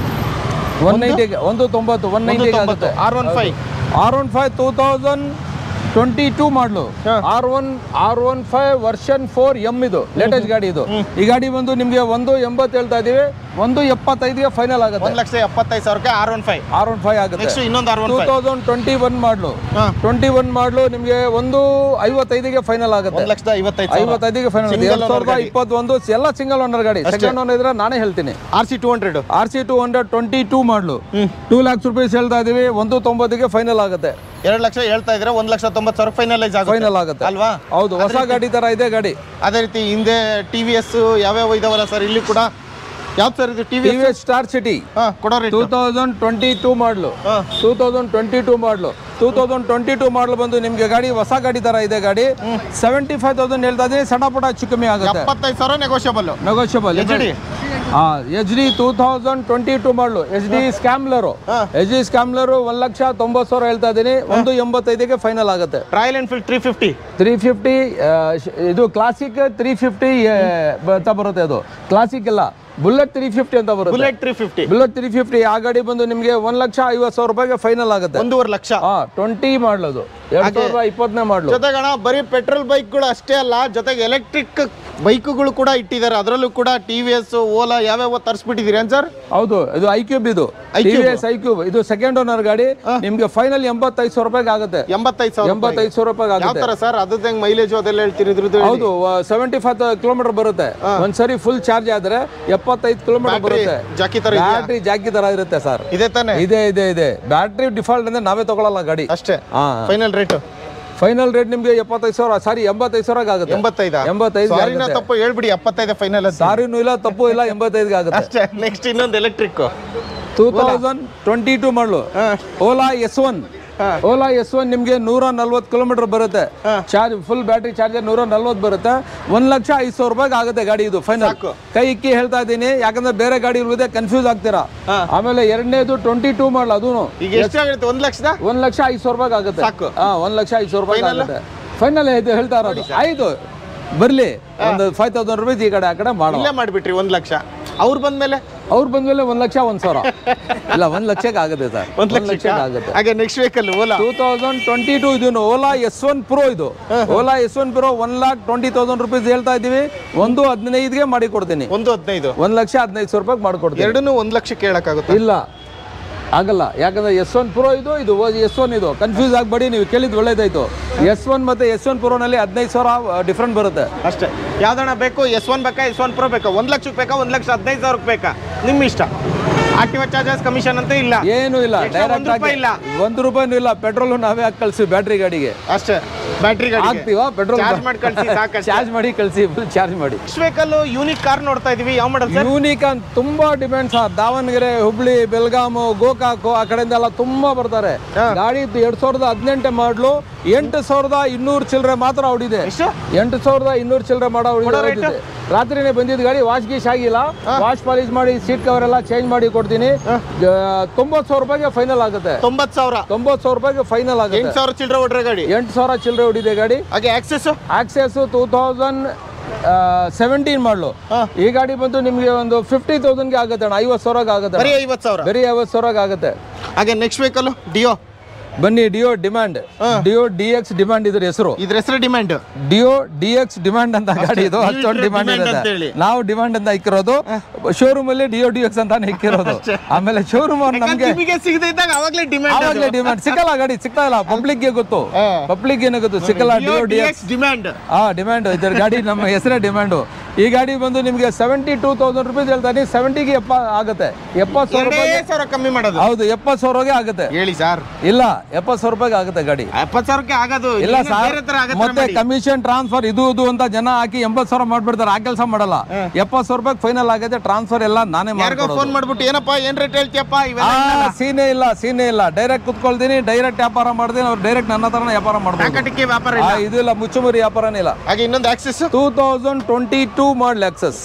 ಒನ್ ನೈಂಟಿಗೆ ಒಂದು ತೊಂಬತ್ತು ಒನ್ ಒಂದು ನೈಂಟಿಗೆ ತೊಂಬತ್ತು ಆಗುತ್ತೆ R one five R one five two thousand twenty two model ಹಾ. R one R one five version four M ಇದು ಲೇಟೆಸ್ಟ್ ಗಾಡಿ ಇದು ಈ ಗಾಡಿ ಬಂದು ನಿಮಗೆ ಒಂದು ಎಂಬತ್ತು ಹೇಳ್ತಾ ಇದೀವಿ ಒಂದು ಎಪ್ಪತ್ತೈದಿಗೆ ಫೈನಲ್ ಆಗುತ್ತೆ ಒಂದು ಲಕ್ಷ ಎಪ್ಪತ್ತೈದು ಸಾವಿರಕ್ಕೆ R one five R one five ಆಗುತ್ತೆ ನೆಕ್ಸ್ಟ್ ಇನ್ನೊಂದು R one two five thousand twenty one model ಹಾಂ ಟ್ವೆಂಟಿ ಒನ್ ಮಾಡಲು ನಿಮಗೆ ಒಂದು ಐವತ್ತೈದಿಗೆ ಫೈನಲ್ ಆಗುತ್ತೆ ಒಂದು ಲಕ್ಷದ ಐವತ್ತೈದು ಸಾವಿರ ಐವತ್ತೈದಿಗೆ ಫೈನಲ್ Single ಎರಡು owner ಸಾವಿರದ ಗಾಡಿ. ಇಪ್ಪತ್ತೊಂದು ಎಲ್ಲ ಸಿಂಗಲ್ ಓನರ್ ಗಾಡಿ ಸೆಕೆಂಡ್ ಓನರ್ ಇದ್ರೆ ನಾನೇ ಹೇಳ್ತೀನಿ R C two hundred R C two hundred twenty two model two lakhs rupees ಹೇಳ್ತಾ ಇದೀವಿ ಒಂದು ತೊಂಬತ್ತಿಗೆ ಫೈನಲ್ ಆಗುತ್ತೆ ಎರಡು ಲಕ್ಷ ಹೇಳ್ತಾ ಇದ್ರೆ ಒಂದು ಲಕ್ಷ ತೊಂಬತ್ತು ಸಾವಿರ ಫೈನಲೈಸ್ ಆಗುತ್ತೆ ಫೈನಲ್ ಆಗುತ್ತೆ ಅಲ್ವಾ ಹೌದು ಹೊಸ ಗಾಡಿ ತರ ಇದೆ ಗಾಡಿ ಅದೇ ರೀತಿ ಹಿಂದೆ ಟಿ ವಿ ಎಸ್ ಯಾವ್ಯಾವ ಇದಾವಲ್ಲ ಸರ್ ಇಲ್ಲಿ ಕೂಡ ಯಾವ್ದು ಸರ್ ಇದು T V T V S Star City ಹಾಂ ಕೊಡೋ rate two thousand twenty two model ಹಾಂ two thousand twenty two model two thousand twenty two model ಬಂದು ನಿಮಗೆ ಗಾಡಿ ಹೊಸ ಗಾಡಿ ತರ ಇದೆ ಗಾಡಿ ಸೆವೆಂಟಿ ಫೈವ್ ತೌಸಂಡ್ ಹೇಳ್ತಾ ಇದೀನಿ ಸಣ್ಣ ಪುಟ್ಟ ಹೆಚ್ಚು ಕಮ್ಮಿ ಆಗುತ್ತೆ ಎಪ್ಪತ್ತೈದು ಸಾವಿರ negotiable negotiable HD? H D two thousand twenty two model H D Scrambler ಹಾ. ಎಚ್ ಡಿ ಸ್ಕ್ಯಾಮ್ಲರು ಒಂದು ಲಕ್ಷ ತೊಂಬತ್ತು ಸಾವಿರ ಹೇಳ್ತಾ ಇದ್ದೀನಿ ಒಂದು ಎಂಬತ್ತೈದಿಗೆ ಫೈನಲ್ ಆಗುತ್ತೆ Royal Enfield three fifty three fifty ಇದು ಕ್ಲಾಸಿಕ್ ತ್ರೀ ಫಿಫ್ಟಿ ಅಂತ ಬರುತ್ತೆ ಅದು ಕ್ಲಾಸಿಕ್ ಇಲ್ಲ ಬುಲೆಟ್ ತ್ರೀ ಫಿಫ್ಟಿ ಅಂತ ಬರುತ್ತೆ Bullet three fifty Bullet three fifty ಆ ಗಾಡಿ ಬಂದು ನಿಮಗೆ ಒಂದು ಲಕ್ಷ ಐವತ್ತು ಸಾವಿರ ರೂಪಾಯಿಗೆ ಫೈನಲ್ ಆಗುತ್ತೆ ಒಂದೂವರೆ ಲಕ್ಷ ಹಾ ಟ್ವೆಂಟಿ ಮಾಡಲದು ಎರಡು ಸಾವಿರದ ಇಪ್ಪತ್ತನೇ ಮಾಡಲು ಜೊತೆಗಣ ಬರೀ ಪೆಟ್ರೋಲ್ ಬೈಕ್ಗಳು ಅಷ್ಟೇ ಅಲ್ಲ ಜೊತೆಗೆ ಎಲೆಕ್ಟ್ರಿಕ್ ಬೈಕುಗಳು ಕೂಡ ಇಟ್ಟಿದ್ದಾರೆ ಅದರಲ್ಲೂ ಕೂಡ ಟಿ ವಿ ಎಸ್ ಓಲಾ ಯಾವ್ಯಾವ ತರಿಸ್ಬಿಟ್ಟಿದ್ದೀರಿ ಏನ್ ಸರ್ ಹೌದು ಇದು ಐ ಕ್ಯೂಬ್ ಇದು T V S I Cube ಇದು ಸೆಕೆಂಡ್ ಓನರ್ ಗಾಡಿ ನಿಮ್ಗೆ ಫೈನಲ್ ಎಂಬತ್ತೈದು ಸಾವಿರ ರೂಪಾಯಿಗೆ ಆಗುತ್ತೆ ಎಂಬತ್ತೈದು ಸಾವಿರ ಎಂಬತ್ತೈದು ಸಾವಿರ ರೂಪಾಯಿಗೆ ಯಾವ ಆಗುತ್ತೆ ತರ ಸರ್ ಅದ್ರದ್ದು ಹೆಂಗ್ ಮೈಲೇಜ್ ಅದೆಲ್ಲ ಹೇಳ್ತೀರಿ ಇದ್ರದ್ದು ಹೌದು ಸೆವೆಂಟಿ ಫೈವ್ ಕಿಲೋಮೀಟರ್ ಬರುತ್ತೆ ಒಂದ್ಸರಿ ಫುಲ್ ಚಾರ್ಜ್ ಆದ್ರೆ ಎಪ್ಪತ್ತೈದು ಕಿಲೋಮೀಟರ್ ಬರುತ್ತೆ ಜಾಕಿ ತರ ಇದೆಯಾ? ಬ್ಯಾಟ್ರಿ ಜಾಕಿ ತರ ಇರುತ್ತೆ ಸರ್ ಇದೆ ತಾನೆ ಇದೆ ಇದೆ ಇದೆ ಬ್ಯಾಟ್ರಿ ಡಿಫಾಲ್ಟ್ ಅಂದ್ರೆ ನಾವೇ ತಗೊಳಲ್ಲ ಗಾಡಿ ಅಷ್ಟೇ ಹಾ ಫೈನಲ್ ರೇಟ್ ಫೈನಲ್ ರೇಟ್ ನಿಮ್ಗೆ ಎಪ್ಪತ್ತೈದು ಸಾವಿರ ಸಾರಿ ಎಂಬತ್ತೈದು ಸಾವಿರ ಆಗುತ್ತೆ ಎಂಬತ್ತೈದ ಎಂಬತ್ತೈದು ಸಾರಿನ ತಪ್ಪು ಹೇಳ್ಬಿಡಿ ಎಪ್ಪತ್ತೈದು ಫೈನಲ್ ಅಂತ ಸಾರಿನೂ ಇಲ್ಲ ತಪ್ಪು ಇಲ್ಲ ಎಂಬತ್ತೈದುಗೆ ಆಗುತ್ತೆ ಅಷ್ಟೇ ನೆಕ್ಸ್ಟ್ ಇನ್ನೊಂದು electric two thousand twenty two model Ola S one Ola S one ನಿಮಗೆ ನೂರ ನಲ್ವತ್ತು ಕಿಲೋಮೀಟರ್ ಬರುತ್ತೆ ಚಾರ್ಜ್ ಫುಲ್ ಬ್ಯಾಟ್ರಿ ಚಾರ್ಜರ್ ನೂರ ನಲ್ವತ್ತು ಬರುತ್ತೆ ಒಂದ್ ಲಕ್ಷ ಐದು ಸಾವಿರ ರೂಪಾಯಿಗೆ ಆಗುತ್ತೆ ಗಾಡಿ ಇದು ಫೈನಲ್ ಸಾಕು. ಕೈ ಇಕ್ಕಿ ಹೇಳ್ತಾ ಇದ್ದೀನಿ ಯಾಕಂದ್ರೆ ಬೇರೆ ಗಾಡಿ ಇರುವುದೇ ಕನ್ಫ್ಯೂಸ್ ಆಗ್ತೀರಾ ಆಮೇಲೆ ಎರಡನೇದು ಟ್ವೆಂಟಿ ಟೂ ಮಾಡಲ್ ಅದೂ ಈಗ ಎಷ್ಟು ಆಗುತ್ತೆ ಒಂದ್ ಲಕ್ಷದ ಒಂದ್ ಲಕ್ಷ ಐದು ಸಾವಿರ ರೂಪಾಯಿಗೆ ಆಗುತ್ತೆ ಸಾಕು. ಹಾ ಒಂದ್ ಲಕ್ಷ ಐದು ಸಾವಿರ ರೂಪಾಯಿ ಆಗುತ್ತೆ ಫೈನಲ್ ಇದು ಹೇಳ್ತಾ ಇರೋದು ಆಯ್ತು ಬರ್ಲಿ ಒಂದು ಫೈವ್ ತೌಸಂಡ್ ರುಪೀಸ್ ಈ ಕಡೆ ಆ ಕಡೆ ಮಾಡೋ ಇಲ್ಲೇ ಮಾಡಿಬಿಟ್ರಿ ಒಂದ್ ಲಕ್ಷ ಅವ್ರು ಬಂದ್ಮೇಲೆ ಅವ್ರು ಬಂದ್ಮೇಲೆ ಒಂದ್ ಲಕ್ಷ ಒಂದ್ ಸಾವಿರ ಇಲ್ಲ ಒಂದ್ ಲಕ್ಷಕ್ಕೆ ಆಗುತ್ತೆ ಸರ್ ಒಂದ್ ಒಂದ್ ಲಕ್ಷ ಲಕ್ಷಕ್ಕೆ ಆಗುತ್ತೆ ಹಾಗೆ next vehicle Ola two thousand twenty two ಇದು ಓಲಾ ಎಸ್ ಒನ್ ಪ್ರೋ ಇದು Ola S one Pro one lakh twenty thousand rupees ಹೇಳ್ತಾ ಇದ್ದೀವಿ ಒಂದು ಹದಿನೈದಿಗೆ ಮಾಡಿ ಕೊಡ್ತೀನಿ ಒಂದು ಹದಿನೈದು ಒಂದ್ ಲಕ್ಷ ಹದಿನೈದು ಸಾವಿರ ರೂಪಾಯಿ ಮಾಡ್ಕೊಡ್ತೀನಿ ಎರಡನ್ನೂ ಒಂದ್ ಲಕ್ಷಕ್ಕೆ ಹೇಳಕ್ಕಾಗುತ್ತೆ ಇಲ್ಲ ಆಗಲ್ಲ ಯಾಕಂದ್ರೆ ಎಸ್ ಒನ್ ಪ್ರೋ ಇದು ಇದು ಎಸ್ ಒನ್ ಇದು ಕನ್ಫ್ಯೂಸ್ ಆಗಬೇಡಿ ನೀವು ಕೇಳಿದ್ದು ಒಳ್ಳೇದಾಯ್ತು ಎಸ್ ಒನ್ ಮತ್ತೆ ಎಸ್ ಒನ್ ಪ್ರೋನಲ್ಲಿ ಹದಿನೈದು ಸಾವಿರ ಡಿಫ್ರೆಂಟ್ ಬರುತ್ತೆ ಅಷ್ಟೇ ಯಾವ್ದಣ್ಣ ಬೇಕು ಎಸ್ ಒನ್ ಬೇಕಾ ಎಸ್ ಒನ್ ಪ್ರೋ ಬೇಕಾ ಒಂದ್ ಲಕ್ಷಕ್ಕೆ ಬೇಕಾ ಒಂದ್ ಲಕ್ಷ ಹದಿನೈದು ಸಾವಿರಕ್ಕೆ ಬೇಕಾ ನಿಮ್ಮ ಇಷ್ಟ ಆಕ್ಟಿವ್ ಚಾರ್ಜಸ್ ಕಮಿಷನ್ ಅಂತ ಇಲ್ಲ ಏನು ಇಲ್ಲ Extra ಒಂದ್ ಡೈರೆಕ್ಟ್ ರೂಪಾಯಿ ಆಗಿ ಇಲ್ಲ. ಒಂದು ರೂಪಾಯಿನೂ ಇಲ್ಲ ಪೆಟ್ರೋಲ್ ನಾವೇ ಹಾಕಿ ಕಳಿಸಿ ಬ್ಯಾಟ್ರಿ ಗಾಡಿಗೆ ಅಷ್ಟೇ ಬ್ಯಾಟ್ರಿ ಗಾಡಿ ಹಾಕ್ತೀವಾ ಪೆಟ್ರೋಲ್ ಚಾರ್ಜ್ ಮಾಡಿ ಕಳಿಸಿ ಸಾಕಷ್ಟೇ ಚಾರ್ಜ್ ಮಾಡಿ ಕಳಿಸಿ ಫುಲ್ ಚಾರ್ಜ್ ಮಾಡಿ ನೆಕ್ಸ್ಟ್ ವೆಹಿಕಲ್ ಯೂನಿಕ್ ಕಾರ್ ನೋಡ್ತಾ ಇದೀವಿ ಯಾವ ಮಾಡಲ್ ಸರ್ ಯೂನಿಕ್ ಅಂತ ತುಂಬಾ ಡಿಮ್ಯಾಂಡ್ ಸರ್ ದಾವಣಗೆರೆ ಹುಬ್ಳಿ ಬೆಲ್ಗಾಮು ಗೋಕಾಕು ಆ ಕಡೆಯಿಂದ ಎಲ್ಲ ತುಂಬಾ ಬರ್ತಾರೆ ಗಾಡಿ ಇದ್ದು ಎರಡ್ ಸಾವಿರದ ಹದಿನೆಂಟು ಮಾಡ್ಲು ಎಂಟು ಸಾವಿರದ ಇನ್ನೂರು ಚಿಲ್ಲರೆ ಮಾತ್ರ ಹೊಡಿದೆ ಎಷ್ಟು ಎಂಟು ಸಾವಿರದ ಇನ್ನೂರು ಚಿಲ್ಲರೆ ಮಾಡೋ ಕೊಡೋ ಹೊಡಿದೆ rate? ರಾತ್ರಿನೇ ಬಂದಿದ್ದು ಗಾಡಿ ವಾಶ್ ಗೀಶ್ ಆಗಿಲ್ಲ ವಾಶ್ ಪಾಲಿಶ್ ಮಾಡಿ ಸೀಟ್ ಕವರ್ ಎಲ್ಲ ಚೇಂಜ್ ಮಾಡಿ ಕೊಡ್ತೀನಿ ತೊಂಬತ್ತು ಸಾವಿರ ರೂಪಾಯಿಗೆ ಫೈನಲ್ ಆಗುತ್ತೆ ತೊಂಬತ್ತು ಸಾವಿರ ತೊಂಬತ್ತು ಸಾವಿರ ರೂಪಾಯಿಗೆ ಫೈನಲ್ ಎಂಟು ಆಗುತ್ತೆ ಸಾವಿರ ಚಿಲ್ಲರೆ ಹೊಡ್ರೆ ಗಾಡಿ ಎಂಟು ಸಾವಿರ ಚಿಲ್ಲರೆ ಹೊಡಿದೆ ಗಾಡಿ ಹಾಗೆ Access Access two thousand seventeen model ಹಾ. ಈ ಗಾಡಿ ಬಂದು ನಿಮಗೆ ಒಂದು ಫಿಫ್ಟಿ ತೌಸಂಡ್ಗೆ ಆಗುತ್ತೆ ಅಣ್ಣ ಐವತ್ತು ಸಾವಿರಗೆ ಆಗುತ್ತೆ ಬರೀ ಅಣ್ಣ. ಐವತ್ತು ಸಾವಿರ ಬರೀ ಐವತ್ತು ಸಾವಿರಗೆ ಆಗುತ್ತೆ ಹಾಗೆ ನೆಕ್ಸ್ಟ್ ವೆಹಿಕಲ್ ಡಿಯೋ ಬನ್ನಿ Dio demand Dio D X demand ಇದ್ರ ಹೆಸರು ಇದ್ರ ಹೆಸರು demand Dio D X demand ಅಂತ ಗಾಡಿ ಇದು ಅಷ್ಟೊಂದು ಡಿಮ್ಯಾಂಡ್ ಡಿಮ್ಯಾಂಡ್ ಇದೆ ಅಂತೇಳಿ. ನಾವು ಡಿಮ್ಯಾಂಡ್ ಅಂತ ಇಕ್ಕಿರೋದು ಶೋರೂಮ್ ಅಲ್ಲಿ ಡಿಯೋ ಡಿ ಎಕ್ಸ್ ಅಂತಾನೆ ಇಕ್ಕಿರೋದು ಆಮೇಲೆ ಶೋರೂಮ್ ಅವ್ರು ನಮ್ಗೆ ನಿಮಗೆ ಸಿಗದೆ ಇದ್ದಾಗ ಅವಾಗಲೇ ಡಿಮ್ಯಾಂಡ್ ಆವಾಗಲೇ ಡಿಮ್ಯಾಂಡ್ ಸಿಕ್ಕಲ್ಲ ಗಾಡಿ ಸಿಗ್ತಾ ಇಲ್ಲ ಪಬ್ಲಿಕ್ ಗೆ ಗೊತ್ತು ಹಾ. ಪಬ್ಲಿಕ್ ಏನೇ ಗೊತ್ತು ಸಿಕ್ಕಲ್ಲ ಡಿಯೋ ಡಿ ಎಕ್ಸ್ ಡಿಮ್ಯಾಂಡ್ ಆ ಡಿಮ್ಯಾಂಡ್ ಇದ್ರ ಗಾಡಿ ನಮ್ಮ ಹೆಸರೇ ಡಿಮ್ಯಾಂಡು ಈ ಗಾಡಿ ಬಂದು ನಿಮಗೆ ಸೆವೆಂಟಿ ಟೂ ತೌಸಂಡ್ ರುಪೀಸ್ ಹೇಳ್ತಾನೆ ಸೆವೆಂಟಿಗೆ ಎಪ್ಪ ಆಗುತ್ತೆ ಎಪ್ಪತ್ತು ಸಾವಿರ ಎರಡೇ ರೂಪಾಯಿ ಸಾವಿರ ಕಮ್ಮಿ ಮಾಡೋದು ಹೌದು ಎಪ್ಪತ್ತು ಸಾವಿರಗೆ ಆಗುತ್ತೆ ಹೇಳಿ ಸರ್ ಇಲ್ಲ ಎಪ್ಪತ್ತು ಸಾವಿರ ರೂಪಾಯಿಗೆ ಆಗುತ್ತೆ ಗಾಡಿ ಎಪ್ಪತ್ತು ಸಾವಿರಕ್ಕೆ ಆಗೋದು ಇಲ್ಲ ಇನ್ನು ಸರ್ ಬೇರೆ ತರ ಆಗತ್ತೆ ಮತ್ತೆ ಮಾಡಿ. ಕಮಿಷನ್ ಟ್ರಾನ್ಸ್ಫರ್ ಇದು ಇದು ಅಂತ ಜನ ಹಾಕಿ ಎಂಬತ್ತು ಸಾವಿರ ಮಾಡ್ಬಿಡ್ತಾರೆ ಆ ಕೆಲಸ ಮಾಡಲ್ಲ ಎಪ್ಪತ್ತು ಸಾವಿರ ರೂಪಾಯಿ ಫೈನಲ್ ಆಗುತ್ತೆ ಟ್ರಾನ್ಸ್ಫರ್ ಎಲ್ಲ ನಾನೇ ಯಾರಿಗೋ ಮಾಡ್ಕೊಡೋದು ಫೋನ್ ಮಾಡ್ಬಿಟ್ಟು ಏನಪ್ಪ ಏನ್ ರೇಟ್ ಹೇಳ್ತೀಯಪ್ಪ ಆ ಇವೆಲ್ಲ ಸೀನೇ ಇಲ್ಲ ಸೀನೇ ಇಲ್ಲ ಡೈರೆಕ್ಟ್ ಕುತ್ಕೊಳ್ತೀನಿ ಡೈರೆಕ್ಟ್ ವ್ಯಾಪಾರ ಮಾಡ್ತೀನಿ ಅವ್ರು ಡೈರೆಕ್ಟ್ ನನ್ನ ಹತ್ರನೇ ವ್ಯಾಪಾರ ಮಾಡ್ಬೋದು ಪ್ಯಾಕೆಟ್ಗೆ ವ್ಯಾಪಾರ ಆ, ಇಲ್ಲ ಇದು ಇಲ್ಲ ಮುಚ್ಚುಮುರಿ ವ್ಯಾಪಾರನೇ ಇಲ್ಲ ಹಾಗೆ ಇನ್ನೊಂದು Access two thousand twenty two model Access